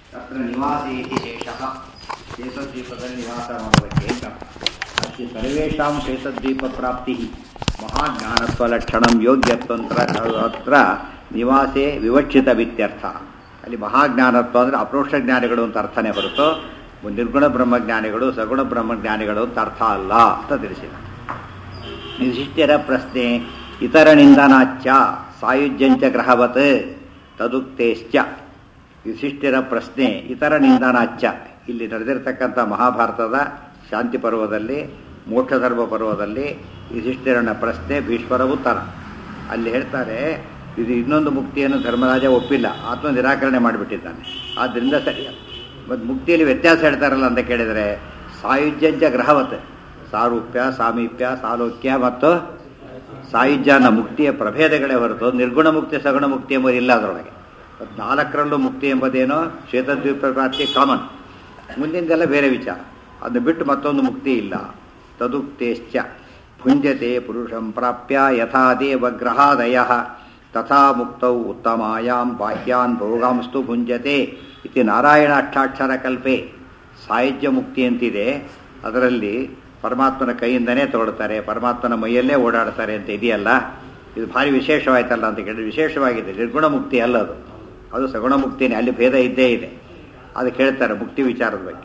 ತತ್ರ ನಿವಾಸಿ ಇತಿ ಶೇಷಃ ಶೇಷದ್ವೀಪದಲ್ಲಿ ನಿವಾಸ ಮಾಡೋದಕ್ಕೆ ಅಂತ ಅಸ್ತಿ ಸರ್ವೇಷಾಂ ಶೇಷದ್ವೀಪ ಪ್ರಾಪ್ತಿ ಮಹಾಜ್ಞಾನತ್ವಲಕ್ಷಣಂ ಯೋಗ್ಯತ್ವಂತ್ರ ಅತ್ರ ನಿವಾಸೇ ವಿವಕ್ಷಿತ ವಿತ್ಯರ್ಥ ಅಲ್ಲಿ ಮಹಾಜ್ಞಾನತ್ವ ಅಂದರೆ ಅಪ್ರೋಕ್ಷ ಜ್ಞಾನಿಗಳು ಅಂತ ಅರ್ಥನೇ ಹೊರತು ನಿರ್ಗುಣ ಬ್ರಹ್ಮಜ್ಞಾನಿಗಳು ಸಗುಣ ಬ್ರಹ್ಮಜ್ಞಾನಿಗಳು ಅಂತ ಅರ್ಥ ಅಲ್ಲ ಅಂತ ತಿಳಿಸಿದ ವಿಶಿಷ್ಟ್ಯರ ಪ್ರಶ್ನೆ ಇತರ ನಿಂದನಾಚ್ಚ ಸಾಯುಜ್ಯಂಚ ಗ್ರಹವತ್ ತದುಕ್ತೇಶ್ಚ ವಿಶಿಷ್ಟ್ಯರ ಪ್ರಶ್ನೆ ಇತರ ನಿಂದನಾಚ್ಚ ಇಲ್ಲಿ ನಡೆದಿರತಕ್ಕಂಥ ಮಹಾಭಾರತದ ಶಾಂತಿ ಪರ್ವದಲ್ಲಿ ಮೋಕ್ಷಧರ್ಮ ಪರ್ವದಲ್ಲಿ ವಿಶಿಷ್ಟ್ಯರನ್ನ ಪ್ರಶ್ನೆ ಭೀಷ್ಮರ ಉತ್ತರ ಅಲ್ಲಿ ಹೇಳ್ತಾರೆ ಇದು ಇನ್ನೊಂದು ಮುಕ್ತಿಯನ್ನು ಧರ್ಮರಾಜ ಒಪ್ಪಿಲ್ಲ ಆತ್ಮ ನಿರಾಕರಣೆ ಮಾಡಿಬಿಟ್ಟಿದ್ದಾನೆ ಆದ್ದರಿಂದ ಸರಿಯಲ್ಲ ಮತ್ತು ಮುಕ್ತಿಯಲ್ಲಿ ವ್ಯತ್ಯಾಸ ಹೇಳ್ತಾರಲ್ಲ ಅಂತ ಕೇಳಿದರೆ ಸಾಯುಜ್ಯಂಚ ಗ್ರಹವತ್ ಸಾರೂಪ್ಯ ಸಾಮೀಪ್ಯ ಸಾಲೋಕ್ಯ ಮತ್ತು ಸಾಯುಜ್ಯನ ಮುಕ್ತಿಯ ಪ್ರಭೇದಗಳೇ ಹೊರತು ನಿರ್ಗುಣ ಮುಕ್ತಿ ಸಗುಣ ಮುಕ್ತಿ ಎಂಬುದು ಇಲ್ಲ ಅದರೊಳಗೆ ಮತ್ತು ನಾಲ್ಕರಲ್ಲೂ ಮುಕ್ತಿ ಎಂಬುದೇನೋ ಶ್ವೇತದ್ವೀಪ ಪ್ರಾಪ್ತಿ ಕಾಮನ್ ಮುಂದಿಂದೆಲ್ಲ ಬೇರೆ ವಿಚಾರ ಅದನ್ನು ಬಿಟ್ಟು ಮತ್ತೊಂದು ಮುಕ್ತಿ ಇಲ್ಲ ತದುಕ್ತೇಶ್ಚ ಭುಂಜತೆ ಪುರುಷಂ ಪ್ರಾಪ್ಯ ಯಥಾ ದೇವಗ್ರಹಾದಯ ತಥಾ ಮುಕ್ತೌ ಉತ್ತಮಾಯಾಂ ಬಾಹ್ಯಾನ್ ಭೋಗಾಂಸ್ತು ಭುಂಜತೆ ಇತಿ ನಾರಾಯಣ ಅಷ್ಟಾಕ್ಷರ ಕಲ್ಪೆ ಸಾಹಿತ್ಯ ಮುಕ್ತಿ ಅಂತಿದೆ ಅದರಲ್ಲಿ ಪರಮಾತ್ಮನ ಕೈಯಿಂದನೇ ತಗೊಳ್ತಾರೆ ಪರಮಾತ್ಮನ ಮೈಯಲ್ಲೇ ಓಡಾಡ್ತಾರೆ ಅಂತ ಇದೆಯಲ್ಲ ಇದು ಭಾರಿ ವಿಶೇಷವಾಯ್ತಲ್ಲ ಅಂತ ಕೇಳಿದ್ರೆ ವಿಶೇಷವಾಗಿದೆ ನಿರ್ಗುಣ ಮುಕ್ತಿ ಅಲ್ಲ ಅದು ಅದು ಸಗುಣ ಮುಕ್ತಿನೇ ಅಲ್ಲಿ ಭೇದ ಇದ್ದೇ ಇದೆ ಅದಕ್ಕೆ ಹೇಳ್ತಾರೆ ಮುಕ್ತಿ ವಿಚಾರದ ಬಗ್ಗೆ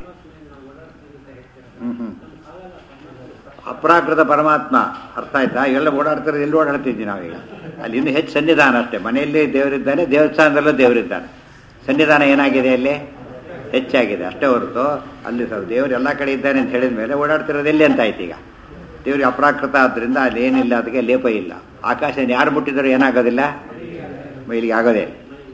ಹ್ಮ್ ಹ್ಮ್ ಅಪ್ರಾಕೃತ ಪರಮಾತ್ಮ ಅರ್ಥ ಆಯ್ತಾ ಎಲ್ಲ ಓಡಾಡ್ತಾರೆ ಎಲ್ಲಿ ಓಡಾಡ್ತಿದ್ವಿ ನಾವೀಗ ಅಲ್ಲಿ ಇನ್ನೂ ಹೆಚ್ಚು ಸನ್ನಿಧಾನ ಅಷ್ಟೇ ಮನೆಯಲ್ಲಿ ದೇವರಿದ್ದಾನೆ ದೇವಸ್ಥಾನದಲ್ಲೂ ದೇವರಿದ್ದಾನೆ ಸನ್ನಿಧಾನ ಏನಾಗಿದೆ ಅಲ್ಲಿ ಹೆಚ್ಚಾಗಿದೆ ಅಷ್ಟೇ ಹೊರತು ಅಲ್ಲಿ ಸ್ವಲ್ಪ ದೇವರು ಎಲ್ಲ ಕಡೆ ಇದ್ದಾನೆ ಅಂತ ಹೇಳಿದ ಮೇಲೆ ಓಡಾಡ್ತಿರೋದು ಎಲ್ಲಿ ಅಂತ ಆಯ್ತು ಈಗ ದೇವರಿಗೆ ಅಪ್ರಾಕೃತ ಆದ್ದರಿಂದ ಅಲ್ಲಿ ಏನಿಲ್ಲ ಅದಕ್ಕೆ ಲೇಪ ಇಲ್ಲ ಆಕಾಶ ಯಾರು ಮುಟ್ಟಿದರೂ ಏನಾಗೋದಿಲ್ಲ ಮೈಲಿಗೆ ಆಗೋದೇ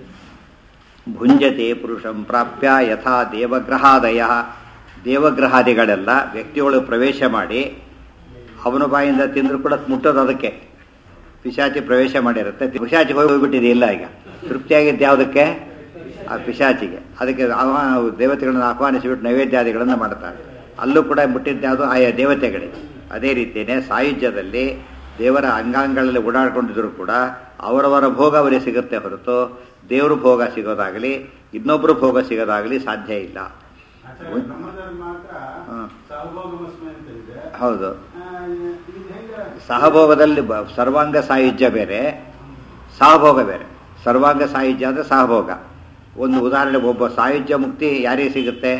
ಭುಂಜತೆ ಪುರುಷಂ ಪ್ರಾಪ್ಯ ಯಥಾ ದೇವಗ್ರಹಾದಯ ದೇವಗ್ರಹಾದಿಗಳೆಲ್ಲ ವ್ಯಕ್ತಿಯೊಳಗೆ ಪ್ರವೇಶ ಮಾಡಿ ಅವನ ಬಾಯಿಂದ ತಿಂದರೂ ಕೂಡ ಮುಟ್ಟೋದು ಅದಕ್ಕೆ ಪಿಶಾಚಿ ಪ್ರವೇಶ ಮಾಡಿರುತ್ತೆ ಪಿಶಾಚಿ ಹೋಗಿ ಹೋಗ್ಬಿಟ್ಟಿದೆ ಇಲ್ಲ ಈಗ ತೃಪ್ತಿಯಾಗಿದ್ದು ಯಾವುದಕ್ಕೆ ಆ ಪಿಶಾಚಿಗೆ ಅದಕ್ಕೆ ಆಹ್ವಾ ದೇವತೆಗಳನ್ನು ಆಹ್ವಾನಿಸಿಬಿಟ್ಟು ನೈವೇದ್ಯಾದಿಗಳನ್ನು ಮಾಡ್ತಾರೆ ಅಲ್ಲೂ ಕೂಡ ಮುಟ್ಟಿದ್ದ್ಯಾವುದು ಆಯಾ ದೇವತೆಗಳಿಗೆ ಅದೇ ರೀತಿಯೇ ಸಾಯುಜ್ಯದಲ್ಲಿ ದೇವರ ಅಂಗಾಂಗಗಳಲ್ಲಿ ಓಡಾಡ್ಕೊಂಡಿದ್ರು ಕೂಡ ಅವರವರ ಭೋಗ ಅವರಿಗೆ ಸಿಗುತ್ತೆ ಹೊರತು ದೇವ್ರ ಭೋಗ ಸಿಗೋದಾಗಲಿ ಇನ್ನೊಬ್ಬರು ಭೋಗ ಸಿಗೋದಾಗಲಿ ಸಾಧ್ಯ ಇಲ್ಲ ಬ್ರಹ್ಮದಲ್ಲಿ ಮಾತ್ರ ಹ್ಮ್. ಸಹಭೋಗಮಸ್ಮಿ ಅಂತ ಇದೆ ಹೌದು ಆ, ಇದು ಹೆಂಗೆ ಸಹಭೋಗದಲ್ಲಿ ಬ- ಸರ್ವಾಂಗ ಸಾಯುಜ್ಯ ಬೇರೆ ಸಹಭೋಗ ಬೇರೆ ಸರ್ವಾಂಗ ಸಾಯುಜ್ಯ ಅಂದರೆ ಸಹಭೋಗ ಒಂದು ಉದಾಹರಣೆ ಒಬ್ಬ ಸಾಯುಜ್ಯ ಮುಕ್ತಿ ಯಾರಿಗೆ ಸಿಗುತ್ತೆ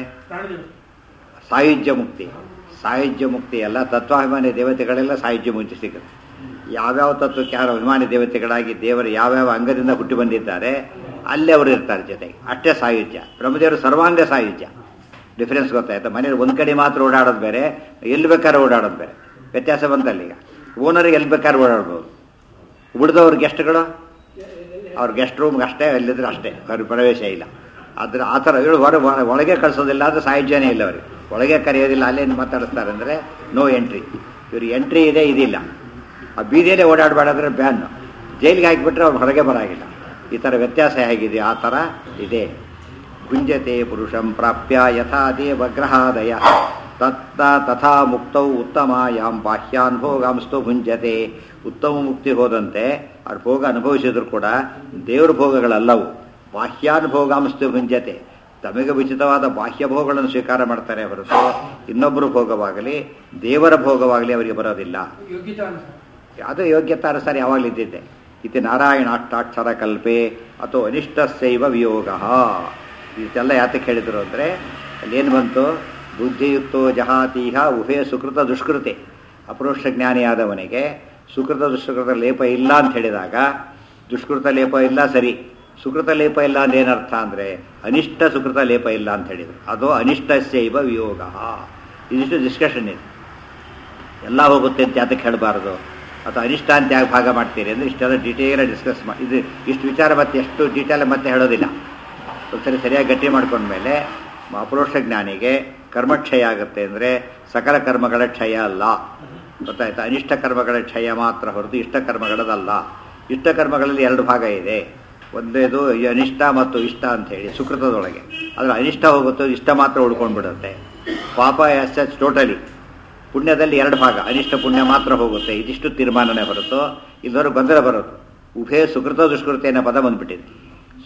ಸಾಯುಜ್ಯ ಮುಕ್ತಿ ಸಾಯುಜ್ಯ ಮುಕ್ತಿ ಎಲ್ಲ ತತ್ವಾಭಿಮಾನಿ ದೇವತೆಗಳೆಲ್ಲ ಸಾಯುಜ್ಯ ಮುಕ್ತಿ ಸಿಗುತ್ತೆ ಯಾವ್ಯಾವ ತತ್ವಕ್ಕೆ ಯಾರು ಅಭಿಮಾನಿ ದೇವತೆಗಳಾಗಿ ದೇವರು ಯಾವ್ಯಾವ ಅಂಗದಿಂದ ಹುಟ್ಟಿ ಬಂದಿದ್ದಾರೆ ಅಲ್ಲೇ ಅವರು ಇರ್ತಾರೆ ಜೊತೆಗೆ ಅಷ್ಟೇ ಸಾಯುಜ್ಯ ಬ್ರಹ್ಮದೇವರು ಸರ್ವಾಂಗ ಸಾಯುಜ್ಯ ಡಿಫರೆನ್ಸ್ ಗೊತ್ತಾಯ್ತಾ ಮನೇಲಿ ಒಂದು ಕಡೆ ಮಾತ್ರ ಓಡಾಡೋದು ಬೇರೆ ಎಲ್ಲಿ ಬೇಕಾದ್ರೆ ಓಡಾಡೋದು ಬೇರೆ ವ್ಯತ್ಯಾಸ ಬಂತಲ್ಲ ಈಗ ಓನರಿಗೆ ಎಲ್ಲಿ ಬೇಕಾದ್ರೆ ಓಡಾಡ್ಬೋದು ಉಳಿದವ್ರ ಗೆಸ್ಟ್ಗಳು ಅವ್ರ ಗೆಸ್ಟ್ ರೂಮ್ಗೆ ಅಷ್ಟೇ ಎಲ್ಲಿದ್ರೆ ಅಷ್ಟೇ ಅವ್ರ ಪ್ರವೇಶ ಇಲ್ಲ ಆದ್ರೆ ಆ ಥರ ಇವ್ರು ಹೊರ ಹೊರ- ಒಳಗೆ ಕಳಿಸೋದಿಲ್ಲ ಆದರೆ ಸಾಯುಜ್ಯನೇ ಇಲ್ಲ ಅವ್ರಿಗೆ ಒಳಗೆ ಕರೆಯೋದಿಲ್ಲ ಅಲ್ಲೇನು ಮಾತಾಡಿಸ್ತಾರೆ ಅಂದರೆ ನೋ ಎಂಟ್ರಿ ಇವ್ರು ಎಂಟ್ರಿ ಇದೆ ಇದಿಲ್ಲ ಆ ಬೀದಿಯಲ್ಲೇ ಓಡಾಡಬೇಡಂದ್ರೆ ಬ್ಯಾನ್ ಜೈಲಿಗೆ ಹಾಕಿಬಿಟ್ರೆ ಅವ್ರು ಹೊರಗೆ ಬರಾಗಿಲ್ಲ ಈ ಥರ ವ್ಯತ್ಯಾಸ ಹೇಗಿದೆ ಆ ಥರ ಇದೆ ಭುಂಜತೆ ಪುರುಷಂ ಪ್ರಾಪ್ಯ ಯಥಾ ದೇವಗ್ರಹಾದಯ ತತ್ತ ತಥಾ ಮುಕ್ತೌ ಉತ್ತಮಾಯಾಂ ಬಾಹ್ಯಾನ್ ಭೋಗಾಂಸ್ತು ಭುಂಜತೆ ಉತ್ತಮ ಮುಕ್ತಿ ಹೋದಂತೆ ಅವ್ರ ಭೋಗ ಅನುಭವಿಸಿದ್ರು ಕೂಡ ದೇವ್ರ ಭೋಗಗಳಲ್ಲವು ಬಾಹ್ಯಾನ್ ಭೋಗಾಂಸ್ತು ಭುಂಜತೆ ತಮಗೆ ಉಚಿತವಾದ ಬಾಹ್ಯ ಭೋಗಗಳನ್ನು ಸ್ವೀಕಾರ ಮಾಡ್ತಾರೆ ಹೊರತು ಇನ್ನೊಬ್ಬರು ಭೋಗವಾಗಲಿ ದೇವರ ಭೋಗವಾಗಲಿ ಅವರಿಗೆ ಬರೋದಿಲ್ಲ ಯಾವುದೋ ಯೋಗ್ಯತಾನುಸಾರ ಯಾವಾಗಲೂ ಇದ್ದಿದ್ದೆ ಇತಿ ನಾರಾಯಣಾಷ್ಟಾಕ್ಷರ ಕಲ್ಪೆ ಅಥವಾ ಅನಿಷ್ಟಸ್ಯೈವ ವಿಯೋಗ ಇದೆಲ್ಲ ಯಾತಕ್ಕೆ ಹೇಳಿದರು ಅಂದರೆ ಅಲ್ಲೇನು ಬಂತು ಬುದ್ಧಿಯುಕ್ತೋ ಜಹಾತೀಹ ಉಭಯ ಸುಕೃತ ದುಷ್ಕೃತೆ ಅಪರೋಕ್ಷ ಜ್ಞಾನಿಯಾದವನಿಗೆ ಸುಕೃತ ದುಷ್ಕೃತ ಲೇಪ ಇಲ್ಲ ಅಂತ ಹೇಳಿದಾಗ ದುಷ್ಕೃತ ಲೇಪ ಇಲ್ಲ ಸರಿ ಸುಕೃತ ಲೇಪ ಇಲ್ಲ ಅಂದ್ರೆ ಏನರ್ಥ ಅಂದರೆ ಅನಿಷ್ಟ ಸುಕೃತ ಲೇಪ ಇಲ್ಲ ಅಂತ ಹೇಳಿದರು ಅದು ಅನಿಷ್ಟಸ್ಯೈವ ವಿಯೋಗ ಇದಿಷ್ಟು ಡಿಸ್ಕಷನ್ ಇದೆ ಎಲ್ಲ ಹೋಗುತ್ತೆ ಅಂತ ಯಾತಕ್ಕೆ ಹೇಳಬಾರ್ದು ಅಥವಾ ಅನಿಷ್ಟ ಅಂತ ಯಾಕೆ ಭಾಗ ಮಾಡ್ತೀರಿ ಅಂದರೆ ಇಷ್ಟೆಲ್ಲ ಡೀಟೇಲ್ ಡಿಸ್ಕಸ್ ಮಾಡಿ ಇದು ಇಷ್ಟು ವಿಚಾರ ಮತ್ತೆ ಎಷ್ಟು ಡೀಟೇಲ್ ಮತ್ತೆ ಹೇಳೋದಿಲ್ಲ ಒಂದ್ಸರಿ ಸರಿಯಾಗಿ ಗಟ್ಟಿ ಮಾಡ್ಕೊಂಡ್ಮೇಲೆ ಅಪರೋಕ್ಷ ಜ್ಞಾನಿಗೆ ಕರ್ಮಕ್ಷಯ ಆಗುತ್ತೆ ಅಂದರೆ ಸಕಲ ಕರ್ಮಗಳ ಕ್ಷಯ ಅಲ್ಲ ಗೊತ್ತಾಯ್ತಾ ಅನಿಷ್ಟ ಕರ್ಮಗಳ ಕ್ಷಯ ಮಾತ್ರ ಹೊರತು ಇಷ್ಟ ಕರ್ಮಗಳದಲ್ಲ ಇಷ್ಟ ಕರ್ಮಗಳಲ್ಲಿ ಎರಡು ಭಾಗ ಇದೆ ಒಂದೇದು ಈ ಅನಿಷ್ಟ ಮತ್ತು ಇಷ್ಟ ಅಂತ ಹೇಳಿ ಸುಕೃತದೊಳಗೆ ಆದರೆ ಅನಿಷ್ಟ ಹೋಗುತ್ತೋ ಇಷ್ಟ ಮಾತ್ರ ಉಳ್ಕೊಂಡ್ಬಿಡುತ್ತೆ ಪಾಪ ಎಸ್ ಎಚ್ ಟೋಟಲಿ ಪುಣ್ಯದಲ್ಲಿ ಎರಡು ಭಾಗ ಅನಿಷ್ಟ ಪುಣ್ಯ ಮಾತ್ರ ಹೋಗುತ್ತೆ ಇದಿಷ್ಟು ತೀರ್ಮಾನನೇ ಹೊರತು ಇಲ್ಲವರು ಗೊಂದಲ ಬರೋದು ಉಭಯ ಸುಕೃತ ದುಷ್ಕೃತ ಅನ್ನೋ ಪದ ಬಂದ್ಬಿಟ್ಟಿದೆ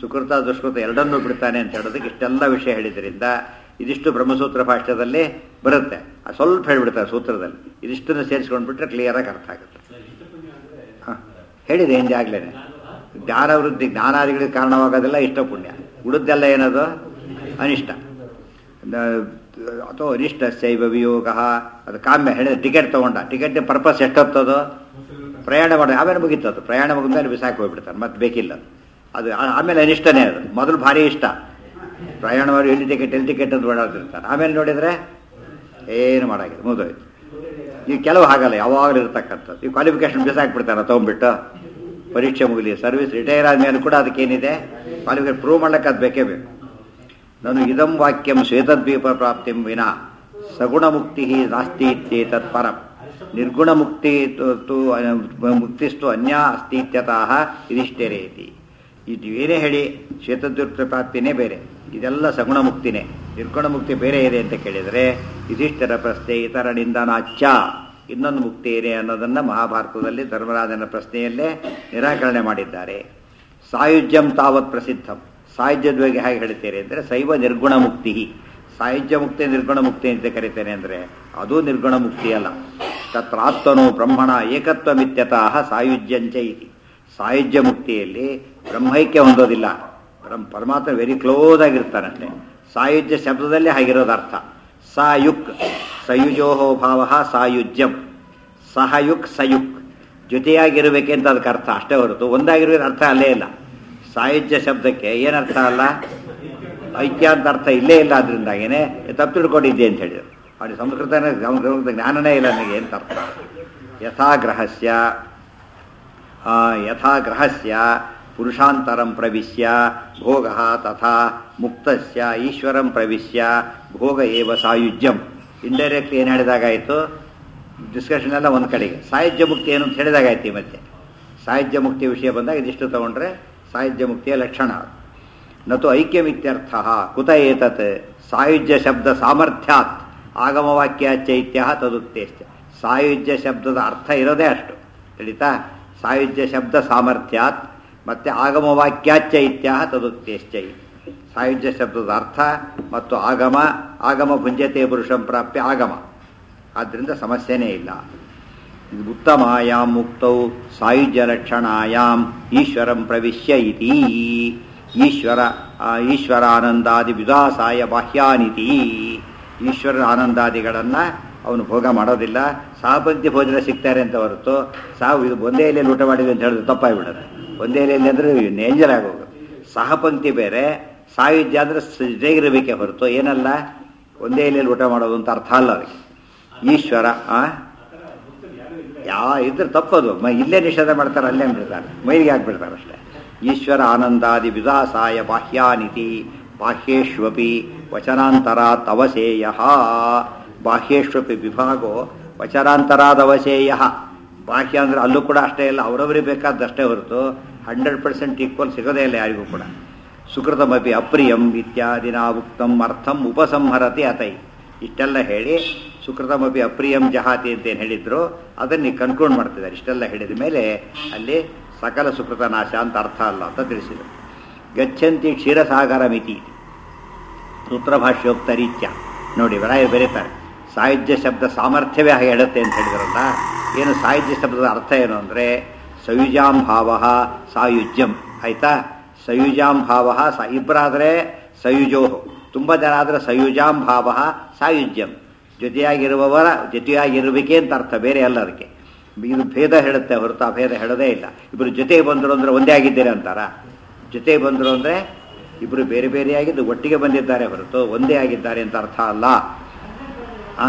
ಸುಕೃತ ದುಷ್ಕೃತ ಎರಡನ್ನೂ ಬಿಡ್ತಾನೆ ಅಂತ ಹೇಳೋದಕ್ಕೆ ಇಷ್ಟೆಲ್ಲ ವಿಷಯ ಹೇಳಿದ್ರಿಂದ ಇದಿಷ್ಟು ಬ್ರಹ್ಮಸೂತ್ರ ಭಾಷ್ಯದಲ್ಲಿ ಬರುತ್ತೆ ಅದು ಸ್ವಲ್ಪ ಹೇಳ್ಬಿಡ್ತಾರೆ ಸೂತ್ರದಲ್ಲಿ ಇದಿಷ್ಟನ್ನು ಸೇರಿಸ್ಕೊಂಡ್ಬಿಟ್ರೆ ಕ್ಲಿಯರಾಗಿ ಅರ್ಥ ಆಗುತ್ತೆ ಹ. ಹೇಳಿದೆ ಹಿಂದೆ ಆಗ್ಲೇನೆ ಜ್ಞಾನವೃದ್ಧಿ ಜ್ಞಾನಾದಿಗಳಿಗೆ ಕಾರಣವಾಗೋದಿಲ್ಲ ಇಷ್ಟ ಪುಣ್ಯ ಉಳಿದೆಲ್ಲ ಏನದು ಅನಿಷ್ಟ ನ- ಅಥವಾ ಅನಿಷ್ಟ ಶೈವ ವಿಯೋಗ ಅದು ಕಾಮ್ಯ ಹೇಳಿದ್ರೆ ಟಿಕೆಟ್ ತಗೊಂಡ ಟಿಕೆಟ್ ಪರ್ಪಸ್ ಎಷ್ಟೊತ್ತದು ಪ್ರಯಾಣ ಮಾಡಿ ಆಮೇಲೆ ಮುಗೀತದು ಪ್ರಯಾಣ ಮುಗಿದ ಮೇಲೆ ಬಿಸಾಕಿ ಹೋಗ್ಬಿಡ್ತಾರೆ ಮತ್ತೆ ಬೇಕಿಲ್ಲ ಅದು. ಅದು ಆ- ಆಮೇಲೆ ಅನಿಷ್ಟನೇ ಅದು ಮೊದಲು ಭಾರಿ ಇಷ್ಟ ಪ್ರಯಾಣ ಮಾಡಿ ಎಲ್ಲಿ ಟಿಕೆಟ್ ಎಲ್ಲಿ ಟಿಕೆಟ್ ಅಂತ ಓಡಾಡ್ತಿರ್ತಾರೆ ಆಮೇಲೆ ನೋಡಿದ್ರೆ ಏನು ಮಾಡಾಗಿದೆ ಮುಗಿದೋಯ್ತು ಈಗ ಕೆಲವು ಹಾಗಲ್ಲ ಯಾವಾಗಲೂ ಇರ್ತಕ್ಕಂಥದ್ದು ಈ ಕ್ವಾಲಿಫಿಕೇಶನ್ ಬಿಸಾಕ್ಬಿಡ್ತಾರೆ ತೊಗೊಂಡ್ಬಿಟ್ಟು ಪರೀಕ್ಷೆ ಮುಗಿಲಿ ಸರ್ವಿಸ್ ರಿಟೈರ್ ಆದ್ಮೇಲೆ ಕೂಡ ಅದಕ್ಕೇನಿದೆ ಕ್ವಾಲಿಫಿಕೇಶನ್ ಪ್ರೂವ್ ಮಾಡ್ಲಿಕ್ಕೆ ಅದು ಬೇಕೇ ಬೇಕು ನಾನು ಇದಂ ವಾಕ್ಯಂ ಶ್ವೇತದ್ವೀಪ ಪ್ರಾಪ್ತಿಂ ವಿನಾ ಸಗುಣ ಮುಕ್ತಿ ನಾಸ್ತಿ ಇತ್ಯೇತತ್ ಪರಂ ನಿರ್ಗುಣ ಮುಕ್ತಿ ತು- ತು ಮುಕ್ತಿಸ್ತು ಅನ್ಯ ಅಸ್ತಿ ಇತ್ಯತಃ ಇದಿಷ್ಟೇರೇತಿ ಇದು ಏನೇ ಹೇಳಿ ಶ್ವೇತದ್ವೀಪ ಪ್ರಾಪ್ತಿನೇ ಬೇರೆ ಇದೆಲ್ಲ ಸಗುಣ ಮುಕ್ತಿನೇ ನಿರ್ಗುಣ ಮುಕ್ತಿ ಬೇರೆ ಇದೆ ಅಂತ ಕೇಳಿದರೆ ಇದಿಷ್ಟರ ಪ್ರಶ್ನೆ ಇತರನಿಂದ ನಾಚ್ಯ ಇನ್ನೊಂದು ಮುಕ್ತಿ ಇದೆ ಅನ್ನೋದನ್ನ ಮಹಾಭಾರತದಲ್ಲಿ ಧರ್ಮರಾಜನ ಪ್ರಶ್ನೆಯಲ್ಲೇ ನಿರಾಕರಣೆ ಮಾಡಿದ್ದಾರೆ ಸಾಯುಜ್ಯಂ ತಾವತ್ ಪ್ರಸಿದ್ಧಂ ಸಾಯುಜ್ಯದ ಬಗ್ಗೆ ಹೇಗೆ ಹೇಳ್ತೀರಿ ಅಂದರೆ ಶೈವ ನಿರ್ಗುಣ ಮುಕ್ತಿ ಸಾಯುಜ್ಯ ಮುಕ್ತಿ ನಿರ್ಗುಣ ಮುಕ್ತಿ ಅಂತ ಕರಿತೇನೆ ಅಂದರೆ ಅದು ನಿರ್ಗುಣ ಮುಕ್ತಿ ಅಲ್ಲ ತತ್ರಾತ್ಮನು ಬ್ರಹ್ಮಣ ಏಕತ್ವಮಿತ್ಯತಃ ಸಾಯುಜ್ಯಂಚ ಇತಿ ಸಾಯುಜ್ಯ ಮುಕ್ತಿಯಲ್ಲಿ ಬ್ರಹ್ಮೈಕ್ಯ ಹೊಂದೋದಿಲ್ಲ ಬ್ರಹ್ಮ ಪರಮಾತ್ಮ ವೆರಿ ಕ್ಲೋಸ್ ಆಗಿರ್ತಾನಷ್ಟೇ ಸಾಯುಜ್ಯ ಶಬ್ದದಲ್ಲೇ ಹಾಗಿರೋದು ಅರ್ಥ ಸಾಯುಕ್ ಸಯುಜೋಹೋ ಭಾವ ಸಾಯುಜ್ಯಂ ಸಹಯುಕ್ ಸಯುಕ್ ಜೊತೆಯಾಗಿರ್ಬೇಕೆಂತ ಅದಕ್ಕೆ ಅರ್ಥ ಅಷ್ಟೇ ಹೊರತು ಒಂದಾಗಿರೋದು ಅರ್ಥ ಅಲ್ಲೇ ಇಲ್ಲ ಸಾಯುಜ್ಯ ಶಬ್ದಕ್ಕೆ ಏನರ್ಥ ಅಲ್ಲ ಐಕ್ಯ ಅಂತ ಅರ್ಥ ಇಲ್ಲೇ ಇಲ್ಲ ಅದರಿಂದಾಗೇನೆ ತಪ್ಪು ತಿಳ್ಕೊಂಡಿದ್ದೆ ಅಂತ ಹೇಳಿದ್ರು ಅವನಿಗೆ ಸಂಸ್ಕೃತನೇ ಸಂಸ್ಕೃತ ಜ್ಞಾನನೇ ಇಲ್ಲ ನನಗೆ ಅಂತ ಅರ್ಥ ಯಥಾಗ್ರಹಸ್ಯ ಆ, ಯಥಾಗ್ರಹಸ್ಯ ಪುರುಷಾಂತರಂ ಪ್ರವಿಶ್ಯ ಭೋಗ ತಥಾ ಮುಕ್ತಸ್ಯ ಈಶ್ವರಂ ಪ್ರವಿಶ್ಯ ಭೋಗ ಏವ ಸಾಯುಜ್ಯಂ ಇಂಡೈರೆಕ್ಟ್ ಏನು ಹೇಳಿದಾಗಾಯಿತು ಡಿಸ್ಕಷನ್ ಎಲ್ಲ ಒಂದು ಕಡೆಗೆ ಸಾಯುಜ್ಯ ಮುಕ್ತಿ ಏನು ಅಂತ ಹೇಳಿದಾಗಾಯ್ತು ಈ ಮತ್ತೆ ಸಾಯುಜ್ಯ ಮುಕ್ತಿ ವಿಷಯ ಬಂದಾಗ ಇದಿಷ್ಟು ತಗೊಂಡ್ರೆ ಸಾಯುಜ್ಯ ಮುಕ್ತಿಯ ಲಕ್ಷಣ ನತು ಐಕ್ಯಮಿತ್ಯರ್ಥ ಕುತ ಏತತ್ ಸಾಯುಜ್ಯ ಶಬ್ದ ಸಾಮರ್ಥ್ಯಾತ್ ಆಗಮವಾಕ್ಯಾಚೈತ್ಯ ತದುಕ್ತೇಶ್ಚ ಸಾಯುಜ್ಯ ಶಬ್ದದ ಅರ್ಥ ಇರೋದೇ ಅಷ್ಟು ತಿಳಿತಾ ಸಾಯುಜ್ಯ ಶಬ್ದ ಸಾಮರ್ಥ್ಯಾತ್ ಮತ್ತೆ ಆಗಮವಾಕ್ಯಾಚೈತ್ಯ ತದುಕ್ತೇಶ್ಚ ಸಾಯುಜ್ಯ ಶಬ್ದದ ಅರ್ಥ ಮತ್ತು ಆಗಮ ಆಗಮ ಭುಂಜತೆ ಪುರುಷಂ ಪ್ರಾಪ್ಯ ಆಗಮ ಆದ್ದರಿಂದ ಸಮಸ್ಯೆನೇ ಇಲ್ಲ ಉತ್ತಮಾಯಾಂ ಮುಕ್ತೌ ಸಾಯುಜ್ಯ ಲಕ್ಷಣಾಯಾಂ ಈಶ್ವರಂ ಪ್ರವಿಶ್ಯ ಇತಿ ಈಶ್ವರ ಆ, ಈಶ್ವರಾನಂದಾದಿ ವಿದಾಸಾಯ ಬಾಹ್ಯಾನಿತಿ ಈಶ್ವರ ಆನಂದಾದಿಗಳನ್ನ ಅವನು ಭೋಗ ಮಾಡೋದಿಲ್ಲ ಸಹಪಂಕ್ತಿ ಭೋಜನ ಸಿಗ್ತಾರೆ ಅಂತ ಹೊರತು ಸಾವು ಇದು ಒಂದೇ ಎಲೆಯಲ್ಲಿ ಊಟ ಮಾಡಿದ್ವಿ ಅಂತ ಹೇಳಿದ್ರೆ ತಪ್ಪಾಗ್ಬಿಡುತ್ತೆ ಒಂದೇ ಎಲೆಯಲ್ಲಿ ಅಂದ್ರೆ ನೇಂಜರ್ ಆಗೋದು ಸಹಪಂಕ್ತಿ ಬೇರೆ ಸಾಯುಜ್ಯ ಅಂದ್ರೆ ಇರಬೇಕೇ ಹೊರತು ಏನಲ್ಲ ಒಂದೇ ಎಲೆಯಲ್ಲಿ ಊಟ ಮಾಡೋದು ಅಂತ ಅರ್ಥ ಅಲ್ಲ ಅದಕ್ಕೆ ಈಶ್ವರ ಆ ಯಾ ಇದ್ರೆ ತಪ್ಪದು ಮ- ಇಲ್ಲೇ ನಿಷೇಧ ಮಾಡ್ತಾರೆ ಅಲ್ಲೇ ಬಿಡ್ತಾರೆ ಮೈಲಿಗೆ ಹಾಕ್ಬಿಡ್ತಾರೆ ಅಷ್ಟೇ ಈಶ್ವರ ಆನಂದಾದಿ ವಿದಾಸಾಯ ಬಾಹ್ಯಾನಿತಿ ಬಾಹ್ಯೇಶ್ವಪಿ ವಚನಾಂತರಾತ್ ಅವಸೇಯ ಬಾಹ್ಯೇಶ್ವಪಿ ವಿಭಾಗೋ ವಚನಾಂತರಾದ ಅವಸೇಯ ಬಾಹ್ಯ ಅಂದ್ರೆ ಅಲ್ಲೂ ಕೂಡ ಅಷ್ಟೇ ಇಲ್ಲ ಅವರವರಿಗೆ ಬೇಕಾದಷ್ಟೇ ಹೊರತು ಹಂಡ್ರೆಡ್ ಪರ್ಸೆಂಟ್ ಈಕ್ವಲ್ ಸಿಗೋದೇ ಇಲ್ಲ ಯಾರಿಗೂ ಕೂಡ ಸುಕೃತಮಪಿ ಅಪ್ರಿಯಂ ಇತ್ಯಾದಿನ ಉಕ್ತಂ ಅರ್ಥಂ ಉಪಸಂಹರತಿ ಅತೈ ಇಷ್ಟೆಲ್ಲ ಹೇಳಿ ಸುಕೃತಮಪಿ ಅಪ್ರಿಯಂ ಜಹಾತಿ ಅಂತ ಏನು ಹೇಳಿದ್ರು ಅದನ್ನು ಕನ್ಕ್ಲೂಡ್ ಮಾಡ್ತಿದ್ದಾರೆ ಇಷ್ಟೆಲ್ಲ ಹೇಳಿದ ಮೇಲೆ ಅಲ್ಲಿ ಸಕಲ ಸುಕೃತ ನಾಶ ಅಂತ ಅರ್ಥ ಅಲ್ಲ ಅಂತ ತಿಳಿಸಿದರು ಗಚ್ಚಂತಿ ಕ್ಷೀರಸಾಗರ ಮಿತಿ ಸೂತ್ರಭಾಷ್ಯೋಕ್ತ ರೀತ್ಯ ನೋಡಿ ವರಾಯ ಬರೀತಾರೆ ಸಾಯುಜ್ಯ ಶಬ್ದ ಸಾಮರ್ಥ್ಯವೇ ಹಾಗೆ ಹೇಳುತ್ತೆ ಅಂತ ಹೇಳಿದ್ರಲ್ಲ ಏನು ಸಾಯುಜ್ಯ ಶಬ್ದದ ಅರ್ಥ ಏನು ಅಂದರೆ ಸಯುಜಾಂ ಭಾವ ಸಾಯುಜ್ಯಂ ಆಯ್ತಾ ಸಯುಜಾಂ ಭಾವ ಸ ಇಬ್ಬರಾದರೆ ಸಯುಜೋ ತುಂಬ ಜನ ಆದರೆ ಸಯುಜಾಂ ಭಾವ ಸಾಯುಜ್ಯಂ ಜೊತೆಯಾಗಿರುವವರ ಜೊತೆಯಾಗಿರಬೇಕೇ ಅಂತ ಅರ್ಥ ಬೇರೆ ಅಲ್ಲ ಅದಕ್ಕೆ ಇದು ಭೇದ ಹೇಳುತ್ತೆ ಹೊರತು ಆ ಭೇದ ಹೇಳೋದೇ ಇಲ್ಲ ಇಬ್ಬರು ಜೊತೆಗೆ ಬಂದರು ಅಂದರೆ ಒಂದೇ ಆಗಿದ್ದೀರಿ ಅಂತಾರ ಜೊತೆಗೆ ಬಂದರು ಅಂದರೆ ಇಬ್ಬರು ಬೇರೆ ಬೇರೆಯಾಗಿದ್ದು ಒಟ್ಟಿಗೆ ಬಂದಿದ್ದಾರೆ ಹೊರತು ಒಂದೇ ಆಗಿದ್ದಾರೆ ಅಂತ ಅರ್ಥ ಅಲ್ಲ ಆ?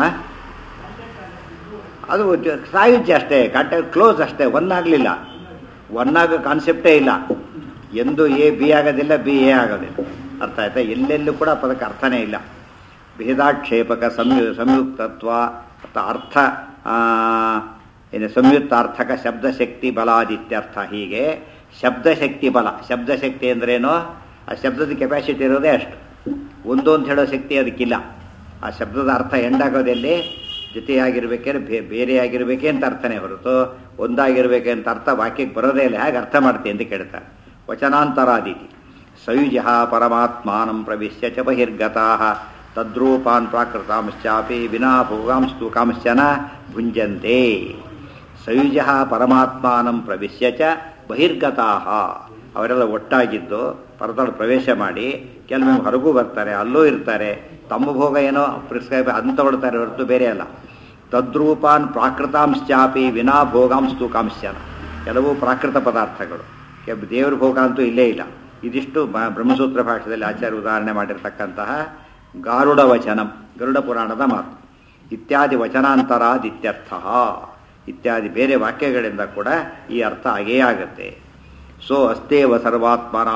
ಅದು ಜ- ಸಾಯುಜ್ಯ ಅಷ್ಟೇ ಕಾಂಟ್ಯಾಕ್ಟ್ ಕ್ಲೋಸ್ ಅಷ್ಟೇ ಒನ್ ಆಗಲಿಲ್ಲ ಒನ್ ಆಗೋ ಕಾನ್ಸೆಪ್ಟೇ ಇಲ್ಲ ಎಂದು ಎ ಬಿ ಆಗೋದಿಲ್ಲ ಬಿ ಎ ಆಗೋದಿಲ್ಲ ಅರ್ಥ ಆಯ್ತಾ ಎಲ್ಲೆಲ್ಲೂ ಕೂಡ ಪದಕ್ಕೆ ಅರ್ಥನೇ ಇಲ್ಲ ಭೇದಾಕ್ಷೇಪಕ ಸಂಯು ಸಂಯುಕ್ತತ್ವ ಮತ್ತು ಅರ್ಥ ಆ, ಏನು ಸಂಯುಕ್ತಾರ್ಥಕ ಶಬ್ದಶಕ್ತಿ ಬಲಾದಿತ್ಯರ್ಥ ಹೀಗೆ ಶಬ್ದಶಕ್ತಿ ಬಲ ಶಬ್ದಶಕ್ತಿ ಅಂದ್ರೇನು ಆ ಶಬ್ದದ ಕೆಪಾಸಿಟಿ ಇರೋದೇ ಅಷ್ಟು ಒಂದು ಅಂತ ಹೇಳೋ ಶಕ್ತಿ ಅದಕ್ಕಿಲ್ಲ ಆ ಶಬ್ದದ ಅರ್ಥ ಎಂಡಾಗೋದೆಲ್ಲಿ ಜೊತೆಯಾಗಿರ್ಬೇಕೇನು ಬೇ ಬೇರೆಯಾಗಿರ್ಬೇಕೇ ಅಂತ ಅರ್ಥನೇ ಹೊರತು ಒಂದಾಗಿರ್ಬೇಕೆ ಅಂತ ಅರ್ಥ ವಾಕ್ಯಕ್ಕೆ ಬರೋದೇ ಇಲ್ಲ ಹೇಗೆ ಅರ್ಥ ಮಾಡ್ತೀವಿ ಅಂತ ಕೇಳ್ತಾರೆ ವಚನಾಂತರಾದಿತಿ ಸಯುಜ ಪರಮಾತ್ಮಾನಂ ಪ್ರವಿಶ್ಯ ಚ ಬಹಿರ್ಗತಾ ತದ್ರೂಪಾನ್ ಪ್ರಾಕೃತಾಂಶ್ಚಾಪಿ ವಿನಾ ಭೋಗಾಂಸ್ತು ಕಾಂಶ್ಚನ ಭುಂಜಂತೆ ಸಯುಜ ಪರಮಾತ್ಮಾನಂ ಪ್ರವಿಶ್ಯ ಚ ಬಹಿರ್ಗತಾ ಅವರೆಲ್ಲ ಒಟ್ಟಾಗಿದ್ದು ಪರದೊಳ ಪ್ರವೇಶ ಮಾಡಿ ಕೆಲವೊಮ್ಮೆ ಹೊರಗೂ ಬರ್ತಾರೆ ಅಲ್ಲೂ ಇರ್ತಾರೆ ತಮ್ಮ ಭೋಗ ಏನೋ ಪ್ರಿಸ್ಕ್ರೈಬ್ ಅಂತ ತಗೊಳ್ತಾರೆ ಹೊರತು ಬೇರೆ ಅಲ್ಲ ತದ್ರೂಪಾನ್ ಪ್ರಾಕೃತಾಂಶ್ಚಾಪಿ ವಿನಾ ಭೋಗಾಂಸ್ತು ಕಾಂಶ್ಚನ ಕೆಲವು ಪ್ರಾಕೃತ ಪದಾರ್ಥಗಳು ಕೆಲ- ದೇವ್ರ ಭೋಗ ಅಂತೂ ಇಲ್ಲೇ ಇಲ್ಲ ಇದಿಷ್ಟು ಬ- ಬ್ರಹ್ಮಸೂತ್ರ ಭಾಷೆಯಲ್ಲಿ ಆಚಾರ್ಯ ಉದಾಹರಣೆ ಮಾಡಿರ್ತಕ್ಕಂತಹ ಗಾರುಡ ವಚನಂ ಗರುಡ ಪುರಾಣದ ಮಾತು ಇತ್ಯಾದಿ ವಚನಾಂತರಾದಿತ್ಯರ್ಥ ಇತ್ಯಾದಿ ಬೇರೆ ವಾಕ್ಯಗಳಿಂದ ಕೂಡ ಈ ಅರ್ಥ ಆಗೇ ಆಗುತ್ತೆ ಸೋ ಅಸ್ತೇವ ಸರ್ವಾತ್ಮನ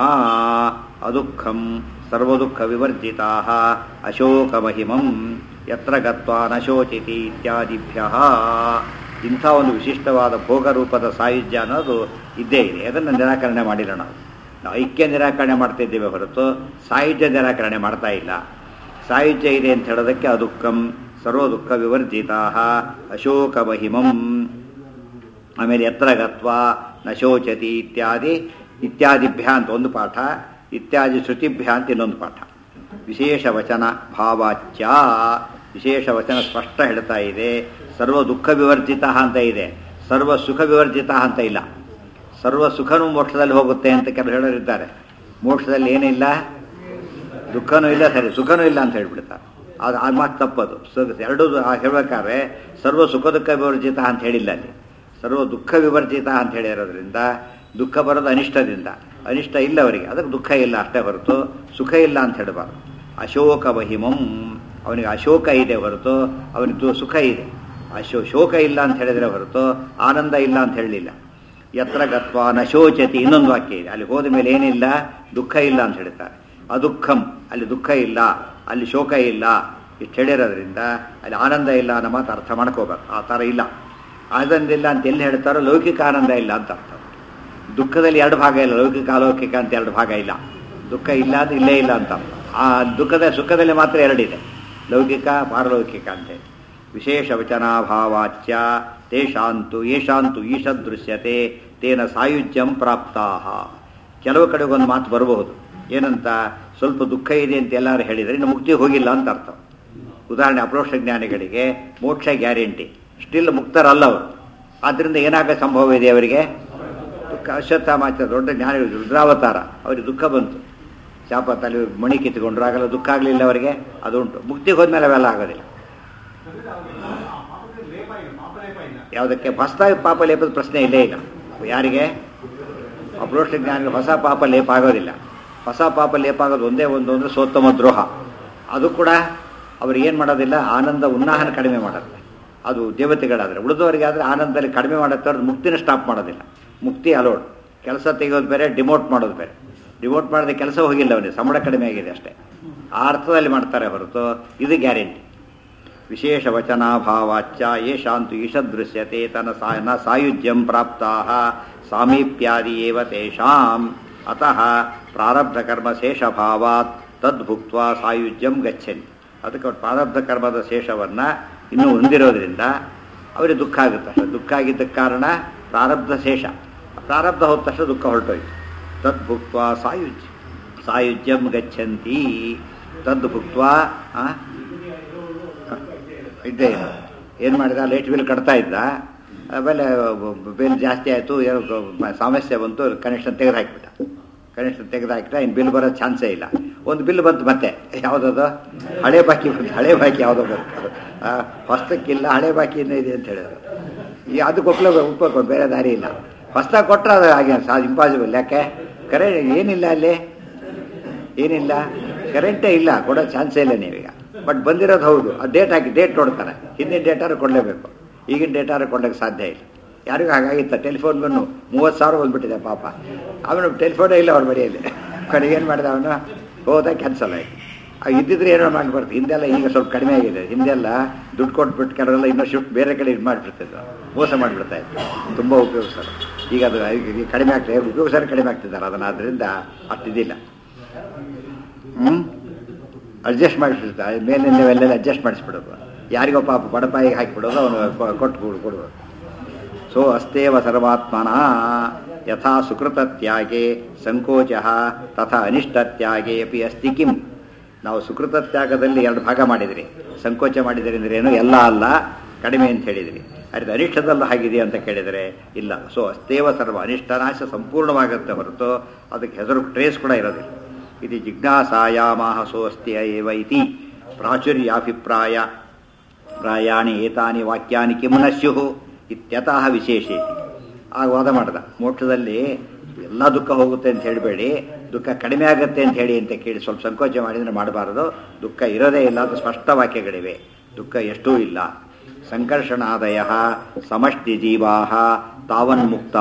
ಅದುಃಖಂ ಸರ್ವದುಃಖ ವಿವರ್ಜಿತಾ ಅಶೋಕಮಹಿಮಂ ಯತ್ರ ಗತ್ವಾ ನ ಶೋಚಿತಿ ಇತ್ಯಾದಿಭ್ಯ ಇಂಥ ಒಂದು ವಿಶಿಷ್ಟವಾದ ಭೋಗರೂಪದ ಸಾಯುಜ್ಯ ಅನ್ನೋದು ಇದ್ದೇ ಇದೆ ಅದನ್ನು ನಿರಾಕರಣೆ ಮಾಡಿಲ್ಲ ನಾವು ನಾವು ಐಕ್ಯ ನಿರಾಕರಣೆ ಮಾಡ್ತಾ ಇದ್ದೇವೆ ಹೊರತು ಸಾಯುಜ್ಯ ನಿರಾಕರಣೆ ಮಾಡ್ತಾ ಇಲ್ಲ ಸಾಯುಜ್ಯ ಇದೆ ಅಂತ ಹೇಳೋದಕ್ಕೆ ಅದುಃಖಂ ಸರ್ವ ದುಃಖ ವಿವರ್ಜಿತಾ ಅಶೋಕಮಹಿಮಂ ಆಮೇಲೆ ಎತ್ತರ ಗತ್ವ ನ ಶೋಚತಿ ಇತ್ಯಾದಿ ಇತ್ಯಾದಿಭ್ಯ ಅಂತ ಒಂದು ಪಾಠ ಇತ್ಯಾದಿ ಶ್ರುತಿಭ್ಯ ಅಂತ ಇನ್ನೊಂದು ಪಾಠ ವಿಶೇಷ ವಚನ ಭಾವಾಚ್ಯ ವಿಶೇಷ ವಚನ ಸ್ಪಷ್ಟ ಹೇಳ್ತಾ ಇದೆ ಸರ್ವ ದುಃಖ ವಿವರ್ಜಿತ ಅಂತ ಇದೆ ಸರ್ವ ಸುಖ ವಿವರ್ಜಿತ ಅಂತ ಇಲ್ಲ ಸರ್ವ ಸುಖನೂ ಮೋಕ್ಷದಲ್ಲಿ ಹೋಗುತ್ತೆ ಅಂತ ಕೆಲವು ಹೇಳೋರಿದ್ದಾರೆ ಮೋಕ್ಷದಲ್ಲಿ ಏನಿಲ್ಲ ದುಃಖನೂ ಇಲ್ಲ ಸರಿ ಸುಖನೂ ಇಲ್ಲ ಅಂತ ಹೇಳ್ಬಿಡ್ತಾರೆ ಅದು ಆ ಮಾತು ತಪ್ಪದು ಸ- ಎರಡೂ ಆ ಹೇಳ್ಬೇಕಾದ್ರೆ ಸರ್ವ ಸುಖ ದುಃಖ ವಿವರ್ಜಿತ ಅಂತ ಹೇಳಿಲ್ಲ ಅಲ್ಲಿ ಸರ್ವ ದುಃಖ ವಿವರ್ಜಿತ ಅಂತ ಹೇಳಿರೋದ್ರಿಂದ ದುಃಖ ಬರೋದು ಅನಿಷ್ಟದಿಂದ ಅನಿಷ್ಟ ಇಲ್ಲ ಅವರಿಗೆ ಅದಕ್ಕೆ ದುಃಖ ಇಲ್ಲ ಅಷ್ಟೇ ಹೊರತು ಸುಖ ಇಲ್ಲ ಅಂತ ಹೇಳಬಾರ್ದು ಅಶೋಕ ಮಹಿಮಂ ಅವನಿಗೆ ಅಶೋಕ ಇದೆ ಹೊರತು ಅವನಿಗೆ ದು- ಸುಖ ಇದೆ ಅಶೋ ಶೋಕ ಇಲ್ಲ ಅಂತ ಹೇಳಿದ್ರೆ ಹೊರತು ಆನಂದ ಇಲ್ಲ ಅಂತ ಹೇಳಲಿಲ್ಲ ಯತ್ರ ಗತ್ವ ನ ಶೋಚತಿ ಇನ್ನೊಂದು ವಾಕ್ಯ ಇದೆ ಅಲ್ಲಿ ಹೋದ ಮೇಲೆ ಏನಿಲ್ಲ ದುಃಖ ಇಲ್ಲ ಅಂತ ಹೇಳ್ತಾರೆ ಅದುಃಖಂ ಅಲ್ಲಿ ದುಃಖ ಇಲ್ಲ ಅಲ್ಲಿ ಶೋಕ ಇಲ್ಲ ಇಷ್ಟು ಹೇಳಿರೋದ್ರಿಂದ ಅಲ್ಲಿ ಆನಂದ ಇಲ್ಲ ಅನ್ನೋ ಮಾತು ಅರ್ಥ ಮಾಡ್ಕೋಬಾರ್ದು ಆ ಥರ ಇಲ್ಲ ಆನಂದ ಇಲ್ಲ ಅಂತ ಎಲ್ಲಿ ಹೇಳ್ತಾರೋ ಲೌಕಿಕ ಆನಂದ ಇಲ್ಲ ಅಂತ ಅರ್ಥ ದುಃಖದಲ್ಲಿ ಎರಡು ಭಾಗ ಇಲ್ಲ ಲೌಕಿಕ ಅಲೌಕಿಕ ಅಂತ ಎರಡು ಭಾಗ ಇಲ್ಲ ದುಃಖ ಇಲ್ಲ ಅದು ಇಲ್ಲೇ ಇಲ್ಲ ಅಂತ ಅರ್ಥ. ಆ ದುಃಖದ ಸುಖದಲ್ಲಿ ಮಾತ್ರ ಎರಡಿದೆ ಲೌಕಿಕ ಪಾರಲೌಕಿಕ ಅಂತೇಳಿ ವಿಶೇಷ ವಚನಾಭಾವಾಚ್ಯ ತೇಷಾಂತು ಯೇಷಾಂತು ಈಶದೃಶ್ಯತೆ ತೇನ ಸಾಯುಜ್ಯಂ ಪ್ರಾಪ್ತಾ ಕೆಲವು ಕಡೆಗೆ ಒಂದು ಮಾತು ಬರಬಹುದು ಏನಂತ ಸ್ವಲ್ಪ ದುಃಖ ಇದೆ ಅಂತ ಎಲ್ಲರೂ ಹೇಳಿದರೆ ಇನ್ನು ಮುಕ್ತಿ ಹೋಗಿಲ್ಲ ಅಂತ ಅರ್ಥ ಉದಾಹರಣೆ ಅಪ್ರೋಕ್ಷ ಜ್ಞಾನಿಗಳಿಗೆ ಮೋಕ್ಷ ಗ್ಯಾರಂಟಿ ಸ್ಟಿಲ್ ಮುಕ್ತರಲ್ಲ ಅವರು ಆದ್ದರಿಂದ ಏನಾಗ ಸಂಭವ ಇದೆ ಅವರಿಗೆ ದುಃಖ ಅಶ್ವತ್ಥಾಮಾಚ ದೊಡ್ಡ ಜ್ಞಾನಿಗಳು ರುದ್ರಾವತಾರ ಅವರಿಗೆ ದುಃಖ ಬಂತು ಶಾಪ ತಲೆ ಮಣಿ ಕಿತ್ಕೊಂಡ್ರು ಆಗಲ್ಲ ದುಃಖ ಆಗಲಿಲ್ಲ ಅವರಿಗೆ ಅದು ಉಂಟು ಮುಕ್ತಿಗೆ ಹೋದ್ಮೇಲೆ ಅವೆಲ್ಲ ಆಗೋದಿಲ್ಲ ಪಾಪಕ್ಕೆ ಲೇಪ ಇಲ್ಲ ಪಾಪ ಲೇಪ ಇಲ್ಲ ಯಾವುದಕ್ಕೆ ಹೊಸದಾಗಿ ಪಾಪ ಲೇಪದ ಪ್ರಶ್ನೆ ಇಲ್ಲೇ ಇಲ್ಲ ಯಾರಿಗೆ ಅಪ್ರೋಷ್ಟ ಜ್ಞಾನಿಗಳು ಹೊಸ ಪಾಪ ಲೇಪ ಆಗೋದಿಲ್ಲ ಹೊಸ ಪಾಪ ಲೇಪ ಆಗೋದು ಒಂದೇ ಒಂದು ಅಂದರೆ ಸೋತ್ತಮ ದ್ರೋಹ ಅದು ಕೂಡ ಅವ್ರು ಏನು ಮಾಡೋದಿಲ್ಲ ಆನಂದ ಉನ್ನಾಹನ ಕಡಿಮೆ ಮಾಡುತ್ತೆ ಅದು ದೇವತೆಗಳಾದರೆ ಉಳಿದವರಿಗೆ ಆದರೆ ಆನಂದದಲ್ಲಿ ಕಡಿಮೆ ಮಾಡುತ್ತೆ ಅವ್ರದ್ದು ಮುಕ್ತಿನ ಸ್ಟಾಪ್ ಮಾಡೋದಿಲ್ಲ ಮುಕ್ತಿ ಅಲೋಡ್ ಕೆಲಸ ತೆಗೆಯೋದು ಬೇರೆ ಡಿಮೋಟ್ ಮಾಡೋದು ಬೇರೆ ಡಿಮೋಟ್ ಮಾಡಿದ ಕೆಲಸ ಹೋಗಿಲ್ಲ ಅವನಿಗೆ ಸಂಬಳ ಕಡಿಮೆ ಆಗಿದೆ ಅಷ್ಟೇ ಆ ಅರ್ಥದಲ್ಲಿ ಮಾಡ್ತಾರೆ ಹೊರತು ಇದು ಗ್ಯಾರಂಟಿ ವಿಶೇಷ ವಚನಾಭಾವಾಚ್ಯ ಯೇಷಾಂತು ಈಶದೃಶ್ಯತೆ ತನ ಸಾ ನ ಸಾಯುಜ್ಯಂ ಪ್ರಾಪ್ತಾ ಸಾಮೀಪ್ಯಾದಿ ಏವ ತೇಷಾಂ ಅತಃ ಪ್ರಾರಬ್ಧ ಕರ್ಮ ಶೇಷಭಾವಾತ್ ತದ್ಭುಕ್ತ ಸಾಯುಜ್ಯಂ ಗಚ್ಚನ್ ಅದಕ್ಕೆ ಅವ್ರು ಪ್ರಾರಬ್ಧ ಕರ್ಮದ ಶೇಷವನ್ನು ಇನ್ನೂ ಹೊಂದಿರೋದ್ರಿಂದ ಅವರಿಗೆ ದುಃಖ ಆಗುತ್ತೆ ಅಷ್ಟೇ ದುಃಖ ಆಗಿದ್ದಕ್ಕೆ ಕಾರಣ ಪ್ರಾರಬ್ಧ ಶೇಷ ಪ್ರಾರಬ್ಧ ಹೋದ ತಕ್ಷಣ ದುಃಖ ಹೊರಟೋಯ್ತು ತದ್ಭುಕ್ತ ಸಾಯುಜ್ಯ ಸಾಯುಜ್ಯಂ ಗಚ್ಚಂತಿ ತದ್ಭುಕ್ತ ಆ ಇದ್ದೇ ಇಲ್ಲ ಏನು ಮಾಡಿದ ಲೈಟ್ ಬಿಲ್ ಕಟ್ತಾ ಇದ್ದ ಆಮೇಲೆ ಬಿಲ್ ಜಾಸ್ತಿ ಆಯಿತು ಏನೋ ಸಮಸ್ಯೆ ಬಂತು ಕನೆಕ್ಷನ್ ತೆಗೆದು ಹಾಕಿಬಿಟ್ಟ ಕನೆಕ್ಷನ್ ತೆಗೆದು ಹಾಕಿಟ ಇನ್ನು ಬಿಲ್ ಬರೋ ಚಾನ್ಸೇ ಇಲ್ಲ ಒಂದು ಬಿಲ್ ಬಂತು ಮತ್ತೆ ಯಾವುದದು ಹಳೆ ಬಾಕಿ ಬಂತು ಹಳೆ ಬಾಕಿ ಯಾವುದೋ ಬಂತು ಆ, ಹೊಸ್ತಕ್ಕಿಲ್ಲ ಹಳೆ ಬಾಕಿ ಇನ್ನೂ ಇದೆ ಅಂತ ಹೇಳಿದ್ರು ಈ ಅದಕ್ಕೆ ಒಪ್ಲೇ ಒಪ್ಬೇಕು ಬೇರೆ ದಾರಿ ಇಲ್ಲ ಹೊಸ್ದಾಗಿ ಕೊಟ್ಟರೆ ಅದು ಹಾಗೆ ಸಾ ಇಂಪಾಸಿಬಲ್ ಯಾಕೆ ಕರೆ ಏನಿಲ್ಲ ಅಲ್ಲಿ ಏನಿಲ್ಲ ಕರೆಂಟೇ ಇಲ್ಲ ಕೊಡೋ ಚಾನ್ಸೇ ಇಲ್ಲ ನೀವೀಗ ಬಟ್ ಬಂದಿರೋದು ಹೌದು ಆ ಡೇಟ್ ಹಾಕಿ ಡೇಟ್ ನೋಡ್ತಾರೆ ಹಿಂದಿನ ಡೇಟಾರು ಕೊಡಲೇಬೇಕು ಈಗಿನ ಡೇಟಾರು ಕೊಡೋಕ್ಕೆ ಸಾಧ್ಯ ಇಲ್ಲ ಯಾರಿಗೂ ಹಾಗಾಗಿತ್ತ ಟೆಲಿಫೋನ್ ಬನ್ನು ಮೂವತ್ತು ಸಾವಿರ ಬಂದ್ಬಿಟ್ಟಿದೆ ಪಾಪ ಅವನು ಟೆಲಿಫೋನೇ ಇಲ್ಲ ಅವ್ರ ಮನೆಯಲ್ಲಿ ಕಡೆಗೆ ಏನು ಮಾಡಿದ ಅವನು ಹೋದ ಕ್ಯಾನ್ಸಲ್ ಆಯಿತು ಆ ಇದ್ದಿದ್ರೆ ಏನೋ ಮಾಡ್ಬಾರ್ದು ಹಿಂದೆಲ್ಲ ಈಗ ಸ್ವಲ್ಪ ಕಡಿಮೆ ಆಗಿದೆ ಹಿಂದೆಲ್ಲ ದುಡ್ಡು ಕೊಟ್ಬಿಟ್ಟು ಕೆಲವರೆಲ್ಲ ಇನ್ನೂ ಶಿಫ್ಟ್ ಬೇರೆ ಕಡೆ ಇದು ಮಾಡಿಬಿಡ್ತಿದ್ರು ಮೋಸ ಮಾಡಿಬಿಡ್ತಾ ಇತ್ತು ತುಂಬ ಉಪಯೋಗಿಸ್ತಾರೆ ಈಗ ಅದು ಈಗ ಕಡಿಮೆ ಆಗ್ತದೆ ಉಪಯೋಗಿಸೋರು ಕಡಿಮೆ ಆಗ್ತಿದ್ದಾರೆ ಅದನ್ನು ಅದರಿಂದ ಅಷ್ಟಿದಿಲ್ಲ ಹ್ಞೂ ಅಡ್ಜಸ್ಟ್ ಮಾಡಿಬಿಡ್ತಾರೆ ಮೇಲೆ ನೀವೆಲ್ಲ ಅಡ್ಜಸ್ಟ್ ಮಾಡಿಸ್ಬಿಡೋದು ಯಾರಿಗೋ ಪಾಪ ಬಡಪಾಯಿಗೆ ಹಾಕಿಬಿಡೋದು ಅವನು ಕೊಟ್ಟು ಕೊಡು ಕೊಡ್ಬೇಕು ಸೊ ಸೋ ಅಸ್ತೇವ ಸರ್ವಾತ್ಮನ ಯಥಾ ಸುಕೃತತ್ಯಾಗೆ ಸಂಕೋಚ ತಥಾ ಅನಿಷ್ಟತ್ಯಾಗೆ ಅಪಿ ಅಸ್ತಿ ಕಿಂ ನಾವು ಸುಕೃತ ತ್ಯಾಗದಲ್ಲಿ ಎರಡು ಭಾಗ ಮಾಡಿದ್ರಿ ಸಂಕೋಚ ಮಾಡಿದ್ರಿ ಅಂದ್ರೆ ಏನು ಎಲ್ಲ ಅಲ್ಲ ಕಡಿಮೆ ಅಂತ ಹೇಳಿದ್ರಿ ಅದೇ ಅನಿಷ್ಟದಲ್ಲ ಹಾಗಿದೆ ಅಂತ ಕೇಳಿದರೆ ಇಲ್ಲ ಸೊ ಅಸ್ತೇವ ಸರ್ವ ಅನಿಷ್ಟನಾಶ ಸಂಪೂರ್ಣವಾಗುತ್ತೆ ಹೊರತು ಅದಕ್ಕೆ ಹೆಸರು ಟ್ರೇಸ್ ಕೂಡ ಇರೋದಿಲ್ಲ ಇದು ಜಿಜ್ಞಾಸಾಯಾಮಾಹ ಸೋ ಅಸ್ತಿ ಏವ ಇತಿ ಪ್ರಾಚುರ್ಯಾಭಿಪ್ರಾಯ ಪ್ರಾಯಾಣಿ ಏತಾನಿ ವಾಕ್ಯಾನಿ ಕಿಮುನ ಸ್ಯುಹು ಇತ್ಯತಃ ವಿಶೇಷೇತಿ ಆಗ ವಾದ ಮಾಡ್ದ ಮೋಕ್ಷದಲ್ಲಿ ಎಲ್ಲ ದುಃಖ ಹೋಗುತ್ತೆ ಅಂತ ಹೇಳಬೇಡಿ ದುಃಖ ಕಡಿಮೆ ಆಗುತ್ತೆ ಅಂತ ಹೇಳಿ ಅಂತ ಕೇಳಿ ಸ್ವಲ್ಪ ಸಂಕೋಚ ಮಾಡಿದರೆ ಮಾಡಬಾರದು ದುಃಖ ಇರೋದೇ ಇಲ್ಲ ಅದು ಸ್ಪಷ್ಟ ವಾಕ್ಯಗಳಿವೆ ದುಃಖ ಎಷ್ಟೂ ಇಲ್ಲ ಸಂಕರ್ಷಣಾದಯ ಸಮಷ್ಟಿ ಜೀವಾ ತಾವನ್ಮುಕ್ತಾ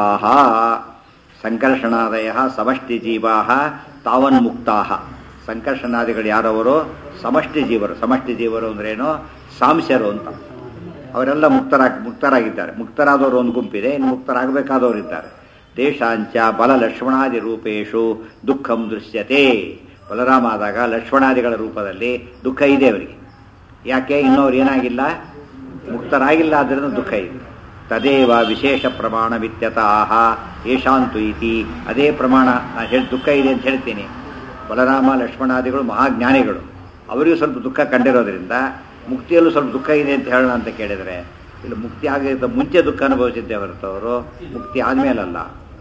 ಸಂಕರ್ಷಣಾದಯ ಸಮಷ್ಟಿ ಜೀವಾ ತಾವನ್ಮುಕ್ತಾ ಸಂಕರ್ಷಣಾದಿಗಳು ಯಾರವರು ಸಮಷ್ಟಿ ಜೀವರು ಸಮಷ್ಟಿ ಜೀವರು ಅಂದ್ರೇನು ಸಾಂಶರು ಅಂತ ಅವರೆಲ್ಲ ಮುಕ್ತರಾಗಿ ಮುಕ್ತರಾಗಿದ್ದಾರೆ ಮುಕ್ತರಾದವರು ಒಂದು ಗುಂಪಿದೆ ಇನ್ನು ಮುಕ್ತರಾಗಬೇಕಾದವರು ಇದ್ದಾರೆ ದೇಶಾಂಚ ಬಲ ಲಕ್ಷ್ಮಣಾದಿ ರೂಪೇಶು ದುಃಖಂ ದೃಶ್ಯತೆ ಬಲರಾಮ ಆದಾಗ ಲಕ್ಷ್ಮಣಾದಿಗಳ ರೂಪದಲ್ಲಿ ದುಃಖ ಇದೆ ಅವರಿಗೆ ಯಾಕೆ ಇನ್ನೋರು ಏನಾಗಿಲ್ಲ ಮುಕ್ತರಾಗಿಲ್ಲ ಆದ್ದರಿಂದ ದುಃಖ ಇದೆ ತದೇವ ವಿಶೇಷ ಪ್ರಮಾಣ ವಿತ್ಯತಃ ಏಷಾಂತು ಇತಿ ಅದೇ ಪ್ರಮಾಣ ನಾನು ಹೇಳಿ ದುಃಖ ಇದೆ ಅಂತ ಹೇಳ್ತೀನಿ ಬಲರಾಮ ಲಕ್ಷ್ಮಣಾದಿಗಳು ಮಹಾಜ್ಞಾನಿಗಳು ಅವರಿಗೂ ಸ್ವಲ್ಪ ದುಃಖ ಕಂಡಿರೋದ್ರಿಂದ ಮುಕ್ತಿಯಲ್ಲೂ ಸ್ವಲ್ಪ ದುಃಖ ಇದೆ ಅಂತ ಹೇಳೋಣ ಅಂತ ಕೇಳಿದರೆ ಇಲ್ಲಿ ಮುಕ್ತಿ ಆಗಿದ್ದ ಮುಂಚೆ ದುಃಖ ಅನುಭವಿಸಿದ್ದೆ ಹೊರತು ಅವರು ಮುಕ್ತಿ ಆದಮೇಲಲ್ಲ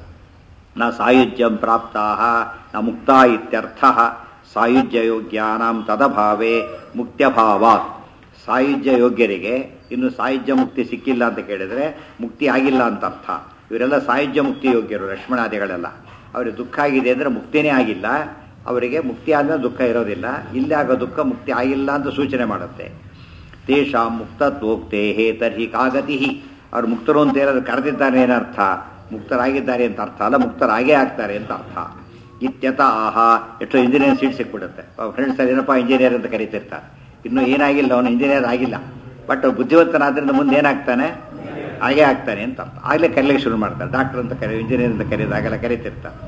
ನ ಸಾಯುಜ್ಯಂ ಪ್ರಾಪ್ತಾ ನ ಮುಕ್ತ ಇತ್ಯರ್ಥ ಸಾಯುಜ್ಯ ಯೋಗ್ಯಾನಾಂ ತದಭಾವೇ ಮುಕ್ತ್ಯಭಾವ ಸಾಯುಜ್ಯ ಯೋಗ್ಯರಿಗೆ ಇನ್ನು ಸಾಯುಜ್ಯ ಮುಕ್ತಿ ಸಿಕ್ಕಿಲ್ಲ ಅಂತ ಕೇಳಿದರೆ ಮುಕ್ತಿ ಆಗಿಲ್ಲ ಅಂತ ಅರ್ಥ ಇವರೆಲ್ಲ ಸಾಯುಜ್ಯ ಮುಕ್ತಿ ಯೋಗ್ಯರು ಲಕ್ಷ್ಮಣಾದಿಗಳೆಲ್ಲ ಅವರಿಗೆ ದುಃಖ ಆಗಿದೆ ಅಂದರೆ ಮುಕ್ತಿನೇ ಆಗಿಲ್ಲ ಅವರಿಗೆ ಮುಕ್ತಿ ಆದ್ಮೇಲೆ ದುಃಖ ಇರೋದಿಲ್ಲ ಇಲ್ಲಿ ಆಗೋ ದುಃಖ ಮುಕ್ತಿ ಆಗಿಲ್ಲ ಅಂತ ಸೂಚನೆ ಮಾಡುತ್ತೆ ತೇಷಾಂ ಮುಕ್ತತ್ವೋಕ್ತೇ ಹೇ ತರ್ಹಿ ಕಾಗತಿ ಅವ್ರು ಮುಕ್ತರು ಅಂತ ಏನಾದ್ರು ಕರೆದಿದ್ದಾರೆ ಏನರ್ಥ ಮುಕ್ತರಾಗಿದ್ದಾರೆ ಅಂತ ಅರ್ಥ ಅಲ್ಲ ಮುಕ್ತರಾಗೇ ಆಗ್ತಾರೆ ಅಂತ ಅರ್ಥ ಇತ್ಯತ ಆಹ ಎಷ್ಟೋ ಇಂಜಿನಿಯರ್ ಸೀಟ್ ಸಿಕ್ಬಿಡುತ್ತೆ ಫ್ರೆಂಡ್ಸ್ ಏನಪ್ಪ ಇಂಜಿನಿಯರ್ ಅಂತ ಕರಿತಿರ್ತಾರೆ ಇನ್ನೂ ಏನಾಗಿಲ್ಲ ಅವನು ಇಂಜಿನಿಯರ್ ಆಗಿಲ್ಲ ಬಟ್ ಬುದ್ಧಿವಂತನಾದ್ರಿಂದ ಮುಂದೆ ಏನಾಗ್ತಾನೆ ಹಾಗೇ ಆಗ್ತಾನೆ ಅಂತ ಅರ್ಥ ಆಗಲೇ ಕರೀಲಿಕ್ಕೆ ಶುರು ಮಾಡ್ತಾರೆ ಡಾಕ್ಟರ್ ಅಂತ ಕರಿ ಇಂಜಿನಿಯರ್ ಅಂತ ಕರೆಯೋದಾಗೆಲ್ಲ ಕರಿತಿರ್ತಾರೆ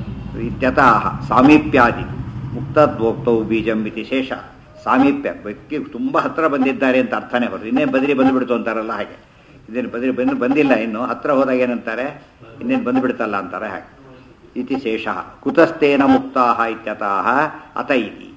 ಇತ್ಯತಃ ಸಾಮೀಪ್ಯಾದಿ ಮುಕ್ತದ್ವೋಕ್ತವು ಬೀಜಂ ಇತಿ ಶೇಷ ಸಾಮೀಪ್ಯ ವ್ಯಕ್ತಿ ತುಂಬ ಹತ್ರ ಬಂದಿದ್ದಾರೆ ಅಂತ ಅರ್ಥನೇ ಹೊರತು ಇನ್ನೇನು ಬದಲಿ ಬಂದುಬಿಡ್ತು ಅಂತಾರಲ್ಲ ಹಾಗೆ ಇದೇನು ಬದಲಿ ಬಂದು ಬಂದಿಲ್ಲ ಇನ್ನು ಹತ್ರ ಹೋದಾಗ ಏನಂತಾರೆ ಇನ್ನೇನು ಬಂದುಬಿಡ್ತಲ್ಲ ಅಂತಾರೆ ಹಾಗೆ ಇತಿ ಶೇಷ ಕುತಸ್ತೇನ ಮುಕ್ತಾಹ ಇತ್ಯತಃ ಅತ ಇತಿ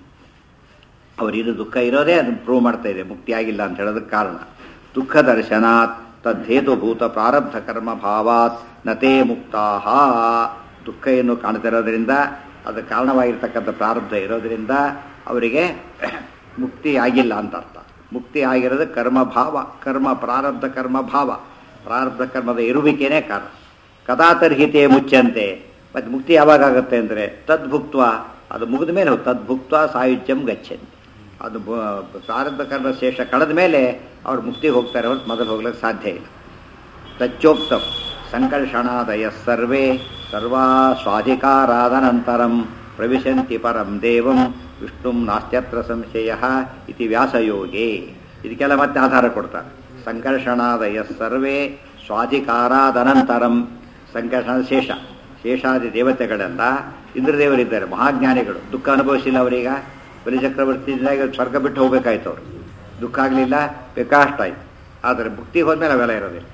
ಅವರಿದು ದುಃಖ ಇರೋದೇ ಅದನ್ನು ಪ್ರೂವ್ ಮಾಡ್ತಾ ಇದೆ ಮುಕ್ತಿ ಆಗಿಲ್ಲ ಅಂತ ಹೇಳೋದಕ್ಕೆ ಕಾರಣ ದುಃಖ ದರ್ಶನಾತ್ ತದ್ದೇತುಭೂತ ಪ್ರಾರಬ್ಧ ಕರ್ಮ ಭಾವಾತ್ ನತೇ ಮುಕ್ತಾಹ ದುಃಖ ಏನು ಕಾಣ್ತಿರೋದ್ರಿಂದ ಅದು ಕಾರಣವಾಗಿರ್ತಕ್ಕಂಥ ಪ್ರಾರಬ್ಧ ಇರೋದ್ರಿಂದ ಅವರಿಗೆ ಮುಕ್ತಿ ಆಗಿಲ್ಲ ಅಂತ ಅರ್ಥ ಮುಕ್ತಿ ಆಗಿರೋದು ಕರ್ಮ ಭಾವ ಕರ್ಮ ಪ್ರಾರಬ್ಧ ಕರ್ಮ ಭಾವ ಪ್ರಾರಬ್ಧ ಕರ್ಮದ ಇರುವಿಕೆನೇ ಕಾರಣ ಕದಾತರ್ಹಿತೆ ಮುಚ್ಚಂತೆ ಮತ್ತು ಮುಕ್ತಿ ಯಾವಾಗ ಆಗುತ್ತೆ ಅಂದರೆ ತದ್ಭುಕ್ತ್ವ ಅದು ಮುಗಿದ ಮೇಲೆ ತದ್ಭುಕ್ತ್ವ ಸಾಯುಜ್ಯಂ ಗಚ್ಚಂತೆ ಅದು ಬ- ಪ್ರಾರಬ್ಧ ಕರ್ಮ ಶೇಷ ಕಳೆದ ಮೇಲೆ ಅವ್ರು ಮುಕ್ತಿಗೆ ಹೋಗ್ತಾರೆ ಹೊರತು ಮೊದಲು ಹೋಗ್ಲಿಕ್ಕೆ ಸಾಧ್ಯ ಇಲ್ಲ ತಚ್ಚೋಕ್ತಂ ಸಂಕರ್ಷಣಾದಯ ಸರ್ವೇ ಸರ್ವಾ ಸ್ವಾಧಿಕಾರಾದನಂತರಂ ಪ್ರವಿಶಂತಿ ಪರಂ ದೇವಂ ವಿಷ್ಣುಂ ನಾಸ್ತ್ಯತ್ರ ಸಂಶಯ ಇತಿ ವ್ಯಾಸಯೋಗೇ ಇದಕ್ಕೆಲ್ಲ ಮತ್ತೆ ಆಧಾರ ಕೊಡ್ತಾರೆ ಸಂಕರ್ಷಣಾದಯ ಸರ್ವೇ ಸ್ವಾಧಿಕಾರಾದನಂತರಂ ಸಂಕರ್ಷಣ ಶೇಷ ಶೇಷಾದಿ ದೇವತೆಗಳೆಲ್ಲ ಇಂದ್ರದೇವರಿದ್ದಾರೆ ಮಹಾಜ್ಞಾನಿಗಳು ದುಃಖ ಅನುಭವಿಸಿಲ್ಲ ಅವರೀಗ ಬಲಿಚಕ್ರವರ್ತಿಯಿಂದಾಗಿ ಸ್ವರ್ಗ ಬಿಟ್ಟು ಹೋಗ್ಬೇಕಾಯ್ತು ಅವರು ದುಃಖ ಆಗಲಿಲ್ಲ ಬೇಕಾಷ್ಟಾಯ್ತು ಆದರೆ ಮುಕ್ತಿಗೆ ಹೋದ್ಮೇಲೆ ಅವೆಲ್ಲ ಇರೋದಿಲ್ಲ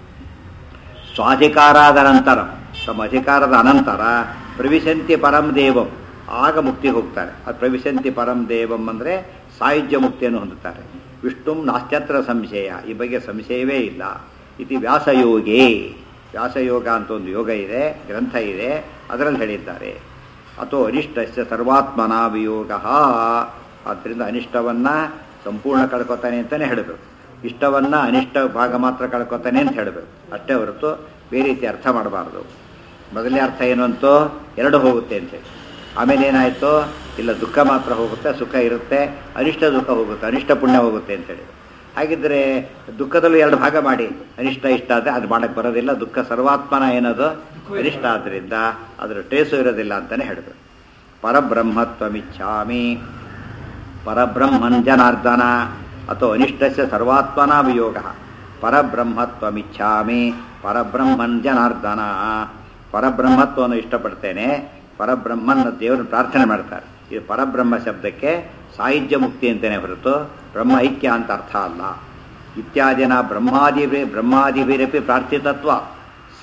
ಸ್ವಾಧಿಕಾರಾದ ನಂತರ ತಮ್ಮ ಅಧಿಕಾರದ ಅನಂತರ ಪ್ರವಿಶಂತಿ ಪರಂ ದೇವಂ ಆಗ ಮುಕ್ತಿ ಹೋಗ್ತಾರೆ ಅದು ಪ್ರವಿಶಂತಿ ಪರಂ ದೇವಂ ಅಂದರೆ ಸಾಯುಜ್ಯ ಮುಕ್ತಿಯನ್ನು ಹೊಂದುತ್ತಾರೆ ವಿಷ್ಣು ನಾಸ್ತ್ಯತ್ರ ಸಂಶಯ ಈ ಬಗ್ಗೆ ಸಂಶಯವೇ ಇಲ್ಲ ಇತಿ ವ್ಯಾಸಯೋಗೇ ವ್ಯಾಸಯೋಗ ಅಂತ ಒಂದು ಯೋಗ ಇದೆ ಗ್ರಂಥ ಇದೆ ಅದರಲ್ಲಿ ಹೇಳಿದ್ದಾರೆ ಅಥೋ ಅನಿಷ್ಟಸ್ಯ ಸರ್ವಾತ್ಮನ ವಿಯೋಗ ಆದ್ದರಿಂದ ಅನಿಷ್ಟವನ್ನ ಸಂಪೂರ್ಣ ಕಳ್ಕೊತಾನೆ ಅಂತಲೇ ಹೇಳಬೇಕು ಇಷ್ಟವನ್ನ ಅನಿಷ್ಟ ಭಾಗ ಮಾತ್ರ ಕಳ್ಕೊತಾನೆ ಅಂತ ಹೇಳಬೇಕು ಅಷ್ಟೇ ಹೊರತು ಬೇರೆ ರೀತಿ ಅರ್ಥ ಮಾಡಬಾರ್ದು ಮೊದಲನೇ ಅರ್ಥ ಏನು ಅಂತೋ ಎರಡು ಹೋಗುತ್ತೆ ಅಂತೇಳಿ ಆಮೇಲೆ ಏನಾಯಿತು ಇಲ್ಲ ದುಃಖ ಮಾತ್ರ ಹೋಗುತ್ತೆ ಸುಖ ಇರುತ್ತೆ ಅನಿಷ್ಟ ದುಃಖ ಹೋಗುತ್ತೆ ಅನಿಷ್ಟ ಪುಣ್ಯ ಹೋಗುತ್ತೆ ಅಂತೇಳಿ ಹಾಗಿದ್ರೆ ದುಃಖದಲ್ಲೂ ಎರಡು ಭಾಗ ಮಾಡಿ ಅನಿಷ್ಟ ಇಷ್ಟ ಆದರೆ ಅದು ಮಾಡಕ್ಕೆ ಬರೋದಿಲ್ಲ ದುಃಖ ಸರ್ವಾತ್ಮನ ಏನದು ಅನಿಷ್ಟ ಆದ್ದರಿಂದ ಅದರ ಟೇಸು ಇರೋದಿಲ್ಲ ಅಂತಲೇ ಹೇಳಬೇಕು ಪರಬ್ರಹ್ಮತ್ವಮಿಚ್ಛಾಮಿ ಪರಬ್ರಹ್ಮನ್ ಜನಾರ್ದನ ಅಥವಾ ಅನಿಷ್ಟಸ್ಯ ಸರ್ವಾತ್ಮನ ವಿಯೋಗ ಪರಬ್ರಹ್ಮತ್ವಮಿಚ್ಛಾಮಿ ಪರಬ್ರಹ್ಮನ್ ಜನಾರ್ದನ ಪರಬ್ರಹ್ಮತ್ವವನ್ನು ಇಷ್ಟಪಡ್ತೇನೆ ಪರಬ್ರಹ್ಮನ್ ದೇವರನ್ನು ಪ್ರಾರ್ಥನೆ ಮಾಡ್ತಾರೆ ಇದು ಪರಬ್ರಹ್ಮ ಶಬ್ದಕ್ಕೆ ಸಾಹಿತ್ಯ ಮುಕ್ತಿ ಅಂತಲೇ ಹೊರತು ಬ್ರಹ್ಮ ಐಕ್ಯ ಅಂತ ಅರ್ಥ ಅಲ್ಲ ಇತ್ಯಾದಿನ ಬ್ರಹ್ಮಾದಿಭಿ ಬ್ರಹ್ಮಾದಿಭಿರಪಿ ಪ್ರಾರ್ಥಿತತ್ವ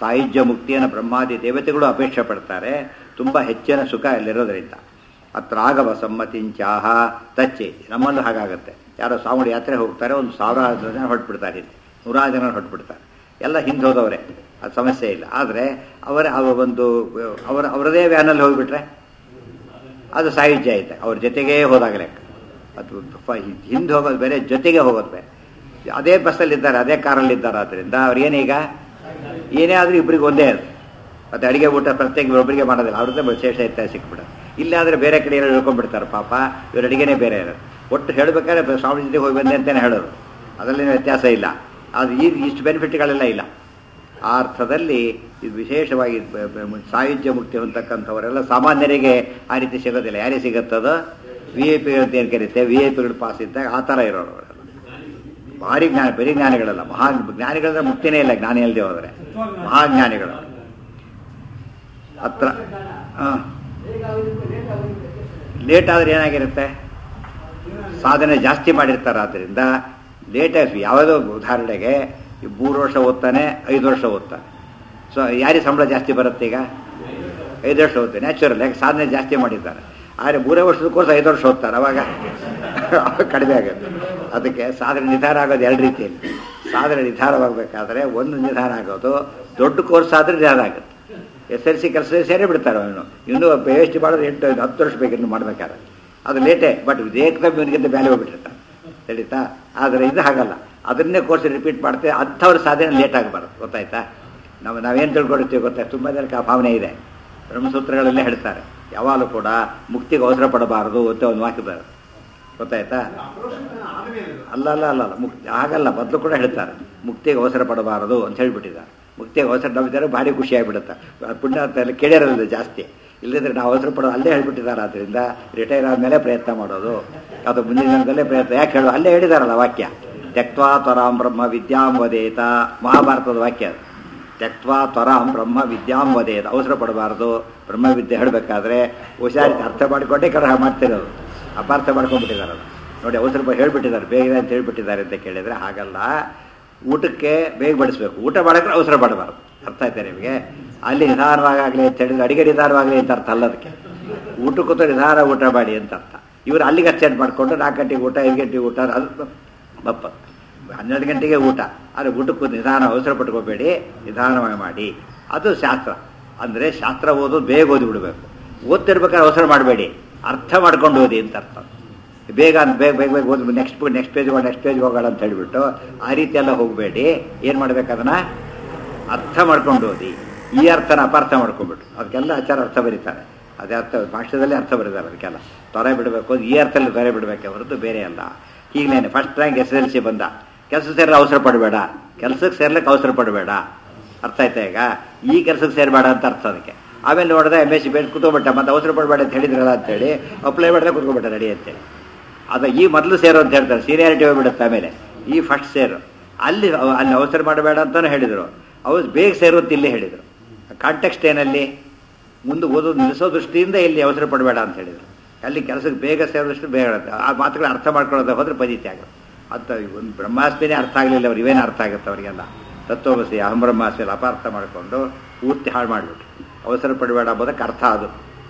ಸಾಯುಜ್ಯ ಮುಕ್ತಿಯನ್ನು ಬ್ರಹ್ಮಾದಿ ದೇವತೆಗಳು ಅಪೇಕ್ಷೆ ಪಡ್ತಾರೆ ತುಂಬ ಹೆಚ್ಚಿನ ಸುಖ ಅಲ್ಲಿರೋದ್ರಿಂದ ಅತ್ರ ಆಗವ ಸಮ್ಮತಿಂಚಾಹ ತಚ್ಚೆ ನಮ್ಮಲ್ಲೂ ಹಾಗಾಗತ್ತೆ ಯಾರೋ ಸಾವಳಿ ಯಾತ್ರೆ ಹೋಗ್ತಾರೆ ಒಂದು ಸಾವಿರಾರು ಜನ ಹೊರಟ್ಬಿಡ್ತಾರೆ ಇಲ್ಲಿ ನೂರಾರು ಜನ ಹೊರಟ್ಬಿಡ್ತಾರೆ ಎಲ್ಲ ಹಿಂದೆ ಹೋದವರೇ ಅದು ಸಮಸ್ಯೆ ಇಲ್ಲ ಆದರೆ ಅವರ ಅವರ ಒಂದು ಅವರ ಅವರದೇ ವ್ಯಾನಲ್ಲಿ ಹೋಗಿಬಿಟ್ರೆ ಅದು ಸಾಯುಜ್ಯ ಐತೆ ಅವ್ರ ಜೊತೆಗೇ ಹೋದಾಗ ಲೆಕ್ಕ ಅದು ಫ- ಹಿಂದೆ ಹೋಗೋದು ಬೇರೆ ಜೊತೆಗೆ ಹೋಗೋದು ಬೇರೆ ಅದೇ ಬಸ್ಸಲ್ಲಿ ಇದ್ದಾರೆ ಅದೇ ಕಾರಲ್ಲಿ ಇದ್ದಾರೆ ಆದ್ದರಿಂದ ಅವ್ರಿಗೇನೀಗ ಏನೇ ಆದರೂ ಇಬ್ಬರಿಗೆ ಒಂದೇ ಅದು ಮತ್ತು ಅಡಿಗೆ ಊಟ ಪ್ರತ್ಯೇಕ ಒಬ್ಬರಿಗೆ ಮಾಡೋದಿಲ್ಲ ಅವ್ರದ್ದೇ ವಿಶೇಷ ಇರ್ತಾರೆ ಸಿಕ್ಬಿಡೋದು ಇಲ್ಲಾಂದರೆ ಬೇರೆ ಕಡೆ ಏನೋ ಹೇಳ್ಕೊಂಡ್ಬಿಡ್ತಾರೆ ಪಾಪ ಇವ್ರ ಅಡಿಗೆನೇ ಬೇರೆ ಇರೋದು ಒಟ್ಟು ಹೇಳಬೇಕಾದ್ರೆ ಬ- ಸ್ವಾಮಿ ಜೊತೆಗೆ ಹೋಗಿ ಬಂದೆ ಅಂತಲೇ ಹೇಳೋದು ಅದರಲ್ಲೇನು ವ್ಯತ್ಯಾಸ ಇಲ್ಲ ಅದು ಈ ಇಷ್ಟು ಬೆನಿಫಿಟ್ಗಳೆಲ್ಲ ಇಲ್ಲ ಆ ಅರ್ಥದಲ್ಲಿ ಇದು ವಿಶೇಷವಾಗಿ ಬ- ಬ- ಸಾಯುಜ್ಯ ಮುಕ್ತಿ ಹೊಂದಕ್ಕಂಥವರೆಲ್ಲ ಸಾಮಾನ್ಯರಿಗೆ ಆ ರೀತಿ ಸಿಗೋದಿಲ್ಲ ಯಾರಿಗೆ ಸಿಗುತ್ತದೋ ವಿ ಐ ಪಿ ಅಂತ ಏನು ಕರೀತೆ ವಿ ಐ ಪಿಗಳು ಪಾಸ್ ಇದ್ದಾಗ ಆ ಥರ ಇರೋರು ಅವರೆಲ್ಲ ಭಾರಿ ಜ್ಞಾನ ಬರೀ ಜ್ಞಾನಿಗಳಲ್ಲ ಮಹಾ ಜ್ಞಾನಿಗಳಂದ್ರೆ ಮುಕ್ತಿನೇ ಇಲ್ಲ ಜ್ಞಾನಿ ಇಲ್ಲದೆ ಹೋದರೆ ಮಹಾಜ್ಞಾನಿಗಳು ಹತ್ರ ಹಾಂ ಲೇಟ್ ಆದರೆ ಏನಾಗಿರುತ್ತೆ ಸಾಧನೆ ಜಾಸ್ತಿ ಮಾಡಿರ್ತಾರೆ ಆದ್ದರಿಂದ ಲೇಟಾಗಿ ಯಾವುದೋ ಉದಾಹರಣೆಗೆ ಈ ಮೂರು ವರ್ಷ ಓದ್ತಾನೆ ಐದು ವರ್ಷ ಓದ್ತಾನೆ ಸೊ ಯಾರಿಗೆ ಸಂಬಳ ಜಾಸ್ತಿ ಬರುತ್ತೆ ಈಗ ಐದು ವರ್ಷ ಓದ್ತಾನೆ ನ್ಯಾಚುರಲ್ ಯಾಕೆ ಸಾಧನೆ ಜಾಸ್ತಿ ಮಾಡಿದ್ದಾರೆ ಆದರೆ ಮೂರೇ ವರ್ಷದ ಕೋರ್ಸ್ ಐದು ವರ್ಷ ಓದ್ತಾರೆ ಅವಾಗ ಅವಾಗ ಕಡಿಮೆ ಆಗುತ್ತೆ ಅದಕ್ಕೆ ಸಾಧನೆ ನಿಧಾನ ಆಗೋದು ಎರಡು ರೀತಿಯಲ್ಲಿ ಸಾಧನೆ ನಿಧಾನವಾಗಬೇಕಾದ್ರೆ ಒಂದು ನಿಧಾನ ಆಗೋದು ದೊಡ್ಡ ಕೋರ್ಸ್ ಆದರೆ ನಿಧಾನ ಆಗುತ್ತೆ ಎಸ್ ಎಲ್ ಸಿ ಕೆಲಸ ಸೇರೇ ಬಿಡ್ತಾರೆ ಅವನು ಇನ್ನೂ ಪಿ ಎಚ್ ಡಿ ಮಾಡೋದು ಎಂಟು ಹತ್ತು ವರ್ಷ ಬೇಕು ಇನ್ನು ಮಾಡ್ಬೇಕಾದ್ರೆ ಅದು ಲೇಟೇ ಬಟ್ ಏಕದಮ್ ಇವನಿಗಿಂತ ಮೇಲೆ ಹೋಗ್ಬಿಟ್ಟಿರ್ತಾನೆ ತಿಳಿತಾ ಆದರೆ ಇದು ಹಾಗಲ್ಲ ಅದನ್ನೇ ಕೋರ್ಸ್ ರಿಪೀಟ್ ಮಾಡ್ತೇವೆ ಅಂಥವ್ರ ಸಾಧನೆ ಲೇಟ್ ಆಗಬಾರ್ದು ಗೊತ್ತಾಯ್ತಾ ನಾವು ನಾವೇನು ತಿಳ್ಕೊಂಡಿರ್ತೀವಿ ಗೊತ್ತಾ ತುಂಬ ಜನಕ್ಕೆ ಆ ಭಾವನೆ ಇದೆ ಬ್ರಹ್ಮಸೂತ್ರಗಳಲ್ಲೇ ಹೇಳ್ತಾರೆ ಯಾವಾಗಲೂ ಕೂಡ ಮುಕ್ತಿಗೆ ಅವಸರ ಪಡಬಾರದು ಅಂತ ಒಂದು ವಾಕ್ಯ ಬರೋದು ಗೊತ್ತಾಯ್ತಾ ಅಪ್ರೋಷನ್ ಆದಮೇಲೆ ಅಲ್ಲ ಅಲ್ಲ ಅಲ್ಲ ಅಲ್ಲ ಮುಕ್ತಿ ಆಗಲ್ಲ ಮೊದಲು ಕೂಡ ಹೇಳ್ತಾರೆ ಮುಕ್ತಿಗೆ ಅವಸರ ಪಡಬಾರದು ಅಂತ ಹೇಳ್ಬಿಟ್ಟಿದ್ದಾರೆ ಮುಕ್ತಿಗೆ ಅವಸರ ನಂಬಿದ್ದಾರೆ ಭಾರಿ ಖುಷಿ ಆಗಿಬಿಡುತ್ತೆ ಪುಣ್ಯ ಅಂತ ಎಲ್ಲ ಕೇಳಿರೋದಿಲ್ಲ ಜಾಸ್ತಿ ಇಲ್ಲದಿದ್ರೆ ನಾವು ಅವಸರ ಪಡೋದು ಅಲ್ಲೇ ಹೇಳ್ಬಿಟ್ಟಿದ್ದಾರೆ ಆದ್ದರಿಂದ ರಿಟೈರ್ ಆದಮೇಲೆ ಪ್ರಯತ್ನ ಮಾಡೋದು ಅದು ಮುಂದಿನ ದಿನದಲ್ಲೇ ಪ್ರಯತ್ನ ಯಾಕೆ ಹೇಳೋದು ಅಲ್ಲೇ ಹೇಳಿದಾರಲ್ಲ ವಾಕ್ಯ ತ್ಯಕ್ವಾ ತ್ವರಾಂ ಬ್ರಹ್ಮ ವಿದ್ಯಾಂ ವದೇತ ಮಹಾಭಾರತದ ವಾಕ್ಯ ಅದು ತ್ಯಕ್ವಾ ತ್ವರಾಂ ಬ್ರಹ್ಮ ವಿದ್ಯಾಂ ವದೇತ ಅವಸರ ಪಡಬಾರ್ದು ಬ್ರಹ್ಮವಿದ್ಯೆ ಹೇಳಬೇಕಾದ್ರೆ ಹುಷಾರಿ ಅರ್ಥ ಮಾಡಿಕೊಂಡೇ ಕರ ಮಾಡ್ತಿರೋದು ಅಪಾರ್ಥ ಮಾಡ್ಕೊಂಡ್ಬಿಟ್ಟಿದ್ದಾರೆ ಅದು ನೋಡಿ ಅವಸರ ಪ- ಹೇಳ್ಬಿಟ್ಟಿದ್ದಾರೆ ಬೇಗ ಅಂತ ಹೇಳ್ಬಿಟ್ಟಿದ್ದಾರೆ ಅಂತ ಕೇಳಿದರೆ ಹಾಗಲ್ಲ ಊಟಕ್ಕೆ ಬೇಗ ಬಡಿಸ್ಬೇಕು ಊಟ ಮಾಡೋಕ್ಕೆ ಅವಸರ ಪಡಬಾರ್ದು ಅರ್ಥ ಆಯ್ತಾ ನಿಮಗೆ ಅಲ್ಲಿ ನಿಧಾನವಾಗಲಿ ಅಂತ ಹೇಳಿದ್ರೆ ಅಡಿಗೆ ನಿಧಾನವಾಗಲಿ ಅಂತ ಅರ್ಥ ಅಲ್ಲ ಅದಕ್ಕೆ ಊಟ ಕೂತು ನಿಧಾನ ಊಟ ಮಾಡಿ ಅಂತ ಅರ್ಥ ಇವರು ಅಲ್ಲಿಗೆ ಅರ್ಚೆಂಟ್ ಮಾಡಿಕೊಂಡು ನಾಲ್ಕು ಗಂಟೆಗೆ ಊಟ ಐದು ಗಂಟೆಗೆ ಊಟ ಅದು ಬಪ್ಪ ಹನ್ನೆರಡು ಗಂಟೆಗೆ ಊಟ ಆದರೆ ಊಟಕ್ಕೂ ನಿಧಾನ ಅವಸರ ಪಟ್ಕೋಬೇಡಿ ನಿಧಾನವಾಗಿ ಮಾಡಿ ಅದು ಶಾಸ್ತ್ರ ಅಂದರೆ ಶಾಸ್ತ್ರ ಓದೋದು ಬೇಗ ಓದಿ ಬಿಡಬೇಕು ಓದ್ತಿರ್ಬೇಕಾದ್ರೆ ಅವಸರ ಮಾಡಬೇಡಿ ಅರ್ಥ ಮಾಡ್ಕೊಂಡು ಓದಿ ಅಂತ ಅರ್ಥ ಬೇಗ ಅಂತ ಬೇಗ ಬೇಗ ಬೇಗ ಓದಿ next next page next page ಹೋಗೋಣ ಅಂತ ಹೇಳಿಬಿಟ್ಟು ಆ ರೀತಿ ಎಲ್ಲ ಹೋಗಬೇಡಿ ಏನು ಮಾಡ್ಬೇಕು ಅದನ್ನ ಅರ್ಥ ಮಾಡ್ಕೊಂಡು ಓದಿ ಈ ಅರ್ಥನ ಅಪಾರ್ಥ ಮಾಡ್ಕೊಂಡ್ಬಿಟ್ಟು ಅದಕ್ಕೆಲ್ಲ ಆಚಾರ ಅರ್ಥ ಬರೀತಾರೆ ಅದೇ ಅರ್ಥ ಭಾಷೆದಲ್ಲೇ ಅರ್ಥ ಬರೀತಾರೆ ಅದಕ್ಕೆಲ್ಲ ತೊರೆ ಬಿಡಬೇಕು ಈ ಅರ್ಥದಲ್ಲಿ ತೊರೆ ಬಿಡಬೇಕೆ ಹೊರತು ಬೇರೆ ಅಲ್ಲ ಈಗಲೇನೆ first rank S L C ಬಂದ ಕೆಲಸ ಸೇರಲು ಅವಸರ ಪಡಬೇಡ ಕೆಲಸಕ್ಕೆ ಸೇರ್ಲಿಕ್ಕೆ ಅವಸರ ಪಡಬೇಡ ಅರ್ಥ ಆಯ್ತಾ ಈಗ ಈ ಕೆಲಸಕ್ಕೆ ಸೇರಬೇಡ ಅಂತ ಅರ್ಥ ಅದಕ್ಕೆ ಆಮೇಲೆ ನೋಡಿದ್ರೆ ಎಮ್ ಎಸ್ ಸಿ ಬೇಡ ಕೂತ್ಕೊಂಡ್ಬಿಟ್ಟ ಮತ್ತೆ ಅವಸರ ಪಡಬೇಡ ಅಂತ ಹೇಳಿದ್ರಲ್ಲ ಅಂತೇಳಿ ಅಪ್ಲೈ ಮಾಡಿದ್ರೆ ಕೂತ್ಕೊಂಡ್ಬಿಟ್ಟ ರೆಡಿ ಅಂತೇಳಿ ಅದು ಈ ಮೊದಲು ಸೇರು ಅಂತ ಹೇಳ್ತಾರೆ ಸೀನಿಯಾರಿಟಿ ಹೋಗ್ಬಿಡುತ್ತೆ ಆಮೇಲೆ ಈ ಫಸ್ಟ್ ಸೇರು ಅಲ್ಲಿ ಅವ- ಅಲ್ಲಿ ಅವಸರ ಮಾಡಬೇಡ ಅಂತಾನು ಹೇಳಿದರು ಅವ್ರು ಬೇಗ ಸೇರು ಅಂತ ಇಲ್ಲಿ ಹೇಳಿದರು ಕಾಂಟೆಕ್ಸ್ಟ್ ಏನಲ್ಲಿ ಮುಂದೆ ಓದೋದು ನಿಲ್ಲಿಸೋ ದೃಷ್ಟಿಯಿಂದ ಇಲ್ಲಿ ಅವಸರ ಪಡಬೇಡ ಅಂತ ಹೇಳಿದರು ಅಲ್ಲಿ ಕೆಲಸಕ್ಕೆ ಬೇಗ ಸೇರಿದಷ್ಟು ಬೇಗ ಆಗುತ್ತೆ. ಆ ಮಾತುಗಳು ಅರ್ಥ ಮಾಡ್ಕೊಳ್ಳೋದು ಹೋದ್ರೆ ಪದಿತಿ ಆಗುತ್ತೆ ಅಂತ ಒಂದು ಬ್ರಹ್ಮಾಸ್ಮಿನೇ ಅರ್ಥ ಆಗಲಿಲ್ಲ ಅವ್ರು ಇವೇನು ಅರ್ಥ ಆಗುತ್ತೆ ಅವರಿಗೆಲ್ಲ ತತ್ವಮಸಿ ಅಹಂ ಬ್ರಹ್ಮಾಸ್ಮಿ ಎಲ್ಲ ಅಪಾರ್ಥ ಮಾಡಿಕೊಂಡು ಪೂರ್ತಿ ಹಾಳು ಮಾಡಿಬಿಟ್ಟು ಅವಸರ ಪಡಬೇಡ ಎಂಬುದಕ್ಕೆ ಅರ್ಥ ಅದು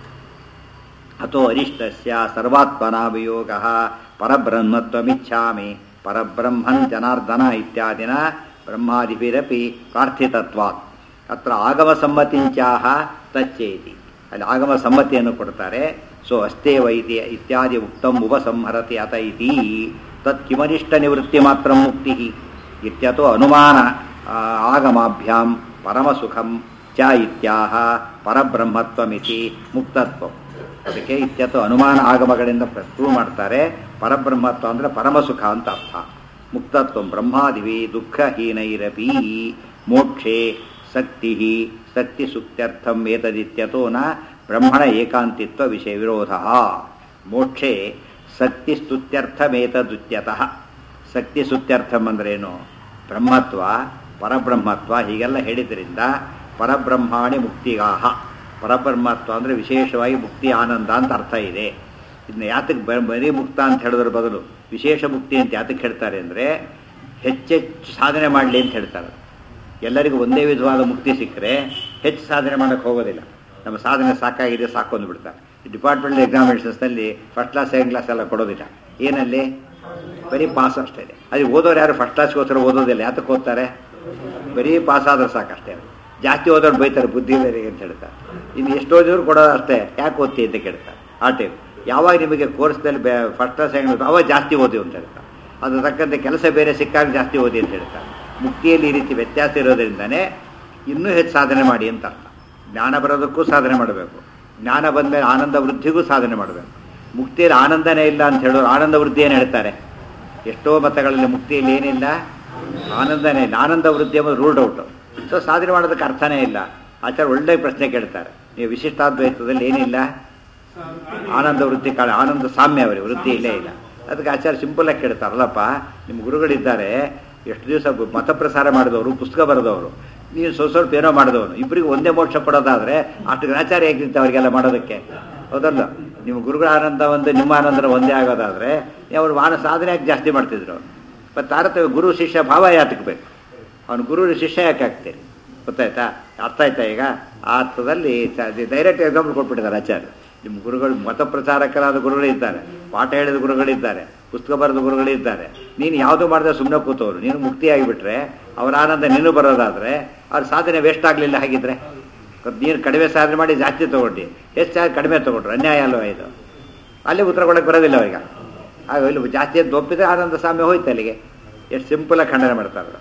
ಅಥೋ ಅರಿಷ್ಟಸ್ಯ ಸರ್ವಾತ್ಮನ ವಿಯೋಗ ಪರಬ್ರಹ್ಮತ್ವಮಿಚ್ಛಾಮಿ ಪರಬ್ರಹ್ಮನ್ ಜನಾರ್ದನ ಇತ್ಯಾದಿನ ಬ್ರಹ್ಮಾದಿಭಿರಪಿ ಪ್ರಾರ್ಥಿತತ್ವಾತ್ ಅತ್ರ ಆಗಮ ಸಮ್ಮತಿಂಚಾಹ ತಚ್ಚೇತಿ ಅಲ್ಲಿ ಆಗಮ ಸಮ್ಮತಿಯನ್ನು ಕೊಡ್ತಾರೆ ಸೊ ಅಸ್ತೇ ವೈದ್ಯ ಇತ್ಯಾದಿ ಉಕ್ತಂ ಉಪಸಂಹರತಿ ಅತ ಇತಿ ತತ್ ಕಿಮನಿಷ್ಟ ನಿವೃತ್ತಿ ಮಾತ್ರ ಮುಕ್ತಿ ಇತ್ಯತೋ ಅನುಮಾನ ಆ, ಆಗಮಾಭ್ಯಾಂ ಪರಮಸುಖಂ ಚ ಇತ್ಯಾಹ ಪರಬ್ರಹ್ಮತ್ವಮಿತಿ ಮುಕ್ತತ್ವಂ ಅದಕ್ಕೆ ಇತ್ಯತ್ತು ಅನುಮಾನ ಆಗಮಗಳಿಂದ ಪ್ರೂವ್ ಮಾಡ್ತಾರೆ ಪರಬ್ರಹ್ಮತ್ವ ಅಂದರೆ ಪರಮಸುಖ ಅಂತ ಅರ್ಥ ಮುಕ್ತತ್ವ ಬ್ರಹ್ಮಾದಿವಿ ದುಃಖಹೀನೈರಪಿ ಮೋಕ್ಷೆ ಶಕ್ತಿ ಶಕ್ತಿ ಸುಕ್ತ್ಯರ್ಥಂ ಏತದಿತ್ಯತೋ ನ ಬ್ರಹ್ಮಣ ಏಕಾಂತಿತ್ವ ವಿಷಯ ವಿರೋಧ ಮೋಕ್ಷೆ ಶಕ್ತಿ ಸ್ತುತ್ಯರ್ಥಮೇತದುತ್ಯತಃ ಶಕ್ತಿ ಸುತ್ಯರ್ಥಂ ಅಂದ್ರೇನು ಬ್ರಹ್ಮತ್ವ ಪರಬ್ರಹ್ಮತ್ವ ಹೀಗೆಲ್ಲ ಹೇಳಿದ್ರಿಂದ ಪರಬ್ರಹ್ಮಾಣಿ ಮುಕ್ತಿಗಾಹ ಪರಬ್ರಹ್ಮತ್ವ ಅಂದರೆ ವಿಶೇಷವಾಗಿ ಮುಕ್ತಿ ಆನಂದ ಅಂತ ಅರ್ಥ ಇದೆ ಇದನ್ನ ಯಾತಕ್ಕೆ ಬ- ಬರೀ ಮುಕ್ತ ಅಂತ ಹೇಳೋದ್ರ ಬದಲು ವಿಶೇಷ ಮುಕ್ತಿ ಅಂತ ಯಾತಕ್ಕೆ ಹೇಳ್ತಾರೆ ಅಂದರೆ ಹೆಚ್ಚೆಚ್ಚು ಸಾಧನೆ ಮಾಡಲಿ ಅಂತ ಹೇಳ್ತಾರೆ ಎಲ್ಲರಿಗೂ ಒಂದೇ ವಿಧವಾದ ಮುಕ್ತಿ ಸಿಕ್ಕರೆ ಹೆಚ್ಚು ಸಾಧನೆ ಮಾಡೋಕ್ಕೆ ಹೋಗೋದಿಲ್ಲ ನಮ್ಮ ಸಾಧನೆ ಸಾಕಾಗಿದೆ ಸಾಕೊಂದು ಬಿಡ್ತಾರೆ ಡಿಪಾರ್ಟ್ಮೆಂಟ್ ಎಕ್ಸಾಮಿನೇಷನ್ಸ್ನಲ್ಲಿ ಫಸ್ಟ್ ಕ್ಲಾಸ್ ಸೆಕೆಂಡ್ ಕ್ಲಾಸ್ ಎಲ್ಲ ಕೊಡೋದಿಲ್ಲ ಏನಲ್ಲಿ ಬರೀ ಪಾಸ್ ಅಷ್ಟೇ ಇದೆ ಅದು ಓದೋರು ಯಾರು ಫಸ್ಟ್ ಕ್ಲಾಸ್ಗೋಸ್ಕರ ಓದೋದಿಲ್ಲ ಯಾತಕ್ಕೆ ಓದ್ತಾರೆ ಬರೀ ಪಾಸ್ ಆದ್ರೆ ಸಾಕಷ್ಟೇ ಜಾಸ್ತಿ ಓದೋರು ಬೈತಾರೆ ಬುದ್ಧಿ ಬೇರೆ ಅಂತ ಹೇಳ್ತಾರೆ ಇನ್ನು ಎಷ್ಟು ಓದಿದ್ರು ಕೊಡೋದು ಅಷ್ಟೇ ಯಾಕೆ ಓದ್ತಿ ಅಂತ ಕೇಳ್ತಾರೆ ಆ ಟೈಪ್ ಯಾವಾಗ ನಿಮಗೆ ಕೋರ್ಸ್ನಲ್ಲಿ ಬೆ ಫಸ್ಟ್ ಕ್ಲಾಸ್ ಸೆಕೆಂಡ್ ಅವಾಗ ಜಾಸ್ತಿ ಓದಿ ಅಂತ ಹೇಳ್ತಾರೆ ಅದ್ರ ತಕ್ಕಂತೆ ಕೆಲಸ ಬೇರೆ ಸಿಕ್ಕಾಗ ಜಾಸ್ತಿ ಓದಿ ಅಂತ ಹೇಳ್ತಾರೆ ಮುಕ್ತಿಯಲ್ಲಿ ಈ ರೀತಿ ವ್ಯತ್ಯಾಸ ಇರೋದ್ರಿಂದನೇ ಇನ್ನೂ ಹೆಚ್ಚು ಸಾಧನೆ ಮಾಡಿ ಅಂತ ಅರ್ಥ ಜ್ಞಾನ ಬರೋದಕ್ಕೂ ಸಾಧನೆ ಮಾಡಬೇಕು ಜ್ಞಾನ ಬಂದಮೇಲೆ ಆನಂದ ವೃದ್ಧಿಗೂ ಸಾಧನೆ ಮಾಡಬೇಕು ಮುಕ್ತಿಯಲ್ಲಿ ಆನಂದನೇ ಇಲ್ಲ ಅಂತ ಹೇಳೋರು ಆನಂದ ವೃದ್ಧಿ ಏನು ಹೇಳ್ತಾರೆ ಎಷ್ಟೋ ಮತಗಳಲ್ಲಿ ಮುಕ್ತಿಯಲ್ಲಿ ಏನಿಲ್ಲ ಆನಂದನೇ ಇಲ್ಲ ಆನಂದ ವೃದ್ಧಿ ಎಂಬುದು ರೂಲ್ಡ್ ಔಟು ಸೊ ಸಾಧನೆ ಮಾಡೋದಕ್ಕೆ ಅರ್ಥನೇ ಇಲ್ಲ ಆಚಾರ ಒಳ್ಳೆ ಪ್ರಶ್ನೆ ಕೇಳ್ತಾರೆ ನೀವು ವಿಶಿಷ್ಟಾದ್ವೈತದಲ್ಲಿ ಏನಿಲ್ಲ ಆನಂದ ವೃತ್ತಿ ಕಾಳ ಆನಂದ ಸಾಮ್ಯ ಅವರಿಗೆ ವೃತ್ತಿ ಇಲ್ಲೇ ಇಲ್ಲ ಅದಕ್ಕೆ ಆಚಾರ್ಯ ಸಿಂಪಲ್ ಆಗಿ ಕೇಳ್ತಾರಲ್ಲಪ್ಪ ನಿಮ್ಮ ಗುರುಗಳಿದ್ದಾರೆ ಎಷ್ಟು ದಿವಸ ಮತ ಪ್ರಸಾರ ಮಾಡಿದವರು ಪುಸ್ತಕ ಬರೆದವರು ನೀವು ಸ್ವಲ್ಪ ಸ್ವಲ್ಪ ಏನೋ ಮಾಡಿದವನು ಇಬ್ಬರಿಗೆ ಒಂದೇ ಮೋಕ್ಷ ಪಡೋದಾದ್ರೆ ಅಷ್ಟು ಗ್ರಾಚಾರ ಹೇಗಿರುತ್ತೆ ಅವರಿಗೆಲ್ಲ ಮಾಡೋದಕ್ಕೆ ಹೌದಲ್ಲ ನಿಮ್ಮ ಗುರುಗಳ ಆನಂದ ಒಂದು ನಿಮ್ಮ ಆನಂದ ಒಂದೇ ಆಗೋದಾದ್ರೆ ಅವರು ಮಾನ ಸಾಧನೆ ಯಾಕೆ ಜಾಸ್ತಿ ಮಾಡ್ತಿದ್ರು ಮತ್ತು ತಾರತಮ್ಯ ಗುರು ಶಿಷ್ಯ ಭಾವ ಯಾತಕ್ಕೆ ಬೇಕು ಅವನು ಗುರು ಶಿಷ್ಯ ಯಾಕೆ ಆಗ್ತೀರಿ ಗೊತ್ತಾಯ್ತಾ ಅರ್ಥ ಆಯ್ತಾ ಈಗ ಆ ಅರ್ಥದಲ್ಲಿ ಡೈರೆಕ್ಟ್ ಎಕ್ಸಾಂಪಲ್ ಕೊಟ್ಬಿಟ್ಟಿದ್ದಾರೆ ಆಚಾರ್ಯ ನಿಮ್ಮ ಗುರುಗಳು ಮತ ಪ್ರಚಾರಕರಾದ ಗುರುಗಳಿದ್ದಾರೆ ಪಾಠ ಹೇಳಿದ ಗುರುಗಳಿದ್ದಾರೆ ಪುಸ್ತಕ ಬರೆದ ಗುರುಗಳಿದ್ದಾರೆ ನೀನು ಯಾವುದು ಮಾಡಿದ್ರೆ ಸುಮ್ಮನೆ ಕೂತವರು ನೀನು ಮುಕ್ತಿಯಾಗಿಬಿಟ್ರೆ ಅವರ ಆನಂದ ನೀನು ಬರೋದಾದ್ರೆ ಅವ್ರ ಸಾಧನೆ ವೇಸ್ಟ್ ಆಗಲಿಲ್ಲ ಹಾಗಿದ್ರೆ ನೀನು ಕಡಿಮೆ ಸಾಧನೆ ಮಾಡಿ ಜಾಸ್ತಿ ತೊಗೊಂಡು ಹೆಚ್ಚು ಕಡಿಮೆ ತೊಗೊಂಡ್ರು ಅನ್ಯಾಯ ಅಲ್ವಾ ಇದು ಅಲ್ಲಿ ಉತ್ತರ ಕೊಡಕ್ಕೆ ಬರೋದಿಲ್ಲ ಅವರಿಗೆ ಆಗ ಇಲ್ಲಿ ಜಾಸ್ತಿ ಅಂತ ಒಪ್ಪಿದ್ರೆ ಆನಂದ ಸಾಮ್ಯ ಹೋಯ್ತು ಅಲ್ಲಿಗೆ ಎಷ್ಟು ಸಿಂಪಲಾಗಿ ಖಂಡನೆ ಮಾಡ್ತಾರೆ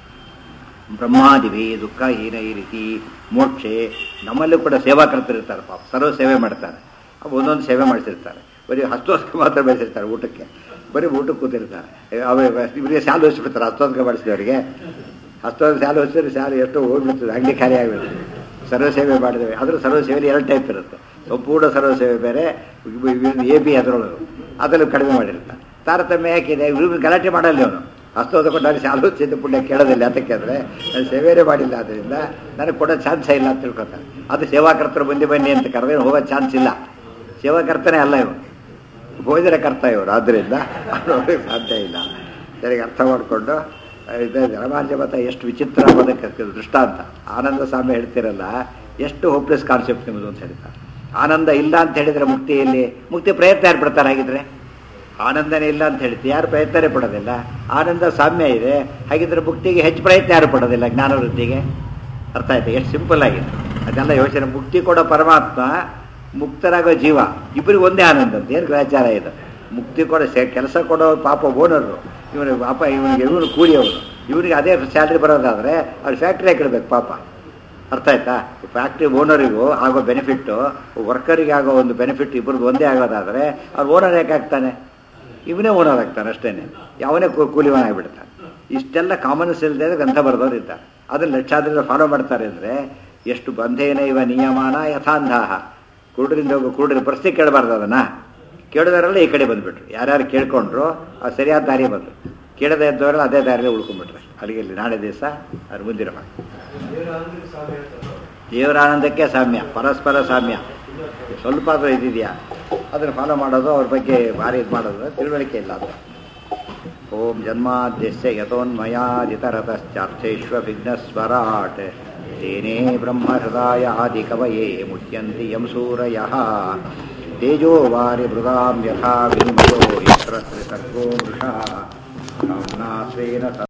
ಬ್ರಹ್ಮಾದಿವಿ ದುಃಖ ಹೀನ ಈ ರೀತಿ ಮೋಕ್ಷೆ ನಮ್ಮಲ್ಲೂ ಕೂಡ ಸೇವಾಕರ್ತರಿರ್ತಾರೆ ಪಾಪ ಸರ್ವ ಸೇವೆ ಮಾಡ್ತಾರೆ ಒಂದೊಂದು ಸೇವೆ ಮಾಡಿಸಿರ್ತಾರೆ ಬರೀ ಹಸ್ತೋಸ್ಕ ಮಾತ್ರ ಬೆಳೆಸಿರ್ತಾರೆ ಊಟಕ್ಕೆ ಬರೀ ಊಟಕ್ಕೆ ಕೂತಿರ್ತಾರೆ ಅವ ಇವರಿಗೆ ಶಾಲು ಹೊಸಿಬಿಡ್ತಾರೆ ಹಸ್ತೋಸ್ಕ ಮಾಡಿಸಿದವರಿಗೆ ಹಸ್ತೋಸ್ಕ ಶಾಲು ಹೊಸಿದ್ರೆ ಶಾಲು ಎಷ್ಟು ಹೋಗ್ಬಿಡ್ತದೆ ಅಂಗಡಿ ಖಾಲಿ ಆಗಿಬಿಡ್ತದೆ ಸರ್ವ ಸೇವೆ ಮಾಡಿದ್ದೇವೆ ಅದ್ರ ಸರ್ವ ಸೇವೆಯಲ್ಲಿ ಎರಡು ಟೈಪ್ ಇರುತ್ತೆ ಸಂಪೂರ್ಣ ಸರ್ವ ಸೇವೆ ಬೇರೆ ಎ ಬಿ ಅದರೊಳಗೆ ಅದರಲ್ಲೂ ಕಡಿಮೆ ಮಾಡಿರ್ತಾರೆ ತಾರತಮ್ಯ ಯಾಕಿದೆ ಇವ್ರು ಗಲಾಟೆ ಮಾಡಲ್ಲ ಅವನು ಹಸ್ತೋದ ಕೊಟ್ಟಾಗ ಶಾಲು ಚಿಂತ ಪುಣ್ಯ ಕೇಳೋದಿಲ್ಲ ಯಾತಕ್ಕೆ ಅಂದರೆ ನಾನು ಸೇವೆನೇ ಮಾಡಿಲ್ಲ ಆದ್ದರಿಂದ ನನಗೆ ಕೊಡೋ ಚಾನ್ಸೇ ಇಲ್ಲ ಅಂತ ತಿಳ್ಕೊತಾರೆ ಅದು ಸೇವಾಕರ್ತರು ಬಂದು ಬನ್ನಿ ಅಂತ ಕರೆದ್ರೆ ಹೋಗೋ ಚಾನ್ಸ್ ಇಲ್ಲ ಸೇವಾಕರ್ತನೇ ಅಲ್ಲ ಇವರು ಭೋಜನ ಕರ್ತ ಇವರು ಆದ್ದರಿಂದ ಅವ್ರಿಗೆ ಸಾಧ್ಯ ಇಲ್ಲ ಸರಿಗೆ ಅರ್ಥ ಮಾಡಿಕೊಂಡು ಇದು ಜನಮಾನ್ಯ ಮತ ಎಷ್ಟು ವಿಚಿತ್ರ ಆಗೋದಕ್ಕೆ ದೃಷ್ಟಾಂತ ಆನಂದ ಸ್ವಾಮಿ ಹೇಳ್ತಿರಲ್ಲ ಎಷ್ಟು ಹೋಪ್ಲೆಸ್ ಕಾನ್ಸೆಪ್ಟ್ ನಿಮ್ಮದು ಅಂತ ಹೇಳ್ತಾರೆ ಆನಂದ ಇಲ್ಲ ಅಂತ ಹೇಳಿದರೆ ಮುಕ್ತಿಯಲ್ಲಿ ಮುಕ್ತಿ ಪ್ರಯತ್ನ ಯಾರು ಪಡ್ತಾರೆ ಹಾಗಿದ್ರೆ ಆನಂದನೇ ಇಲ್ಲ ಅಂತ ಹೇಳ್ತೀವಿ ಯಾರು ಪ್ರಯತ್ನನೇ ಪಡೋದಿಲ್ಲ ಆನಂದ ಸಾಮ್ಯ ಇದೆ ಹಾಗಿದ್ರೆ ಮುಕ್ತಿಗೆ ಹೆಚ್ಚು ಪ್ರಯತ್ನ ಯಾರು ಪಡೋದಿಲ್ಲ ಜ್ಞಾನ ವೃತ್ತಿಗೆ ಅರ್ಥ ಆಯ್ತು ಎಷ್ಟು ಸಿಂಪಲ್ ಆಗಿದೆ ಅದೆಲ್ಲ ಯೋಚನೆ ಮುಕ್ತಿ ಕೊಡೋ ಪರಮಾತ್ಮ ಮುಕ್ತರಾಗೋ ಜೀವ ಇಬ್ಬರಿಗೆ ಒಂದೇ ಆನಂದ ಅಂತ ಏನು ಗ್ರಾಚಾರ ಇದೆ ಮುಕ್ತಿ ಕೊಡೋ ಕೆಲಸ ಕೊಡೋ ಪಾಪ ಓನರು ಇವನಿಗೆ ಪಾಪ ಇವನಿಗೆ ಇವನು ಕೂಲಿಯವರು ಇವನಿಗೆ ಅದೇ ಸ್ಯಾಲ್ರಿ ಬರೋದಾದರೆ ಅವ್ರು ಫ್ಯಾಕ್ಟ್ರಿ ಹಾಕಿಡ್ಬೇಕು ಪಾಪ ಅರ್ಥ ಆಯ್ತಾ ಫ್ಯಾಕ್ಟ್ರಿ ಓನರಿಗೂ ಆಗೋ ಬೆನಿಫಿಟ್ಟು ವರ್ಕರಿಗೆ ಆಗೋ ಒಂದು ಬೆನಿಫಿಟ್ ಇಬ್ಬರದ್ದು ಒಂದೇ ಆಗೋದಾದರೆ ಅವ್ರು ಓನರ್ ಯಾಕೆ ಆಗ್ತಾನೆ ಇವನೇ ಓನರ್ ಆಗ್ತಾನೆ ಅಷ್ಟೇ ಯಾವನೇ ಕೂಲಿವನ ಆಗಿಬಿಡ್ತಾನೆ ಇಷ್ಟೆಲ್ಲ ಕಾಮನ್ಸ್ ಇಲ್ಲದೆ ಗ್ರಂಥ ಬರೆದವ್ರು ಇದ್ದಾರೆ ಅದನ್ನು ಲಕ್ಷಾದ್ರಿಂದ ಫಾಲೋ ಮಾಡ್ತಾರೆ ಅಂದರೆ ಎಷ್ಟು ಬಂಧೇನ ಇವ ನಿಯಮಾನ ಯಥಾಂಧಾಹ ಕುರುಡರಿಂದ ಹೋಗೋ ಕುರುಡರ ಪ್ರಶ್ನೆ ಕೇಳಬಾರ್ದು ಅದನ್ನು ಕೇಳಿದವರೆಲ್ಲ ಈ ಕಡೆ ಬಂದುಬಿಟ್ರು ಯಾರ್ಯಾರು ಕೇಳ್ಕೊಂಡ್ರು ಅದು ಸರಿಯಾದ ದಾರಿ ಬಂದರು ಕೇಳದೇ ಇದ್ದವರೆಲ್ಲ ಅದೇ ದಾರಿಯಲ್ಲಿ ಉಳ್ಕೊಂಡ್ಬಿಟ್ರೆ ಅಲ್ಲಿಗೆ ಇಲ್ಲಿ ನಾಳೆ ದಿವಸ ಅದ್ರ ಮುಂದಿನ ಮಾಡಿ ದೇವರ ಆನಂದಕ್ಕೆ ಸಾಮ್ಯ ಪರಸ್ಪರ ಸಾಮ್ಯ ಸ್ವಲ್ಪ ಆದರೂ ಇದಿದೆಯಾ ಅದನ್ನು ಫಾಲೋ ಮಾಡೋದು ಅವ್ರ ಬಗ್ಗೆ ಭಾರಿ ಇದು ಮಾಡೋದು ತಿಳುವಳಿಕೆ ಇಲ್ಲ ಅದು ಓಂ ಜನ್ಮಾದ್ಯಸ್ಯ ಯಥೋನ್ಮಯಾದಿತರತಶ್ಚಾರ್ಥೇಶ್ವ ವಿಘ್ನಸ್ವರಾಟ್ ತೇನೇ ಬ್ರಹ್ಮಹೃದಾಯಾದಿ ಕವಯೇ ಮುಚ್ಯಂತಿ ಯಂ ಸೂರಯಃ ತೇಜೋ ವಾರಿ ಮೃಗಾಂ ಯಥಾ ವಿನಿಮಯೋ ಯತ್ರ ಸರ್ಗೋ ಮೃಷಾ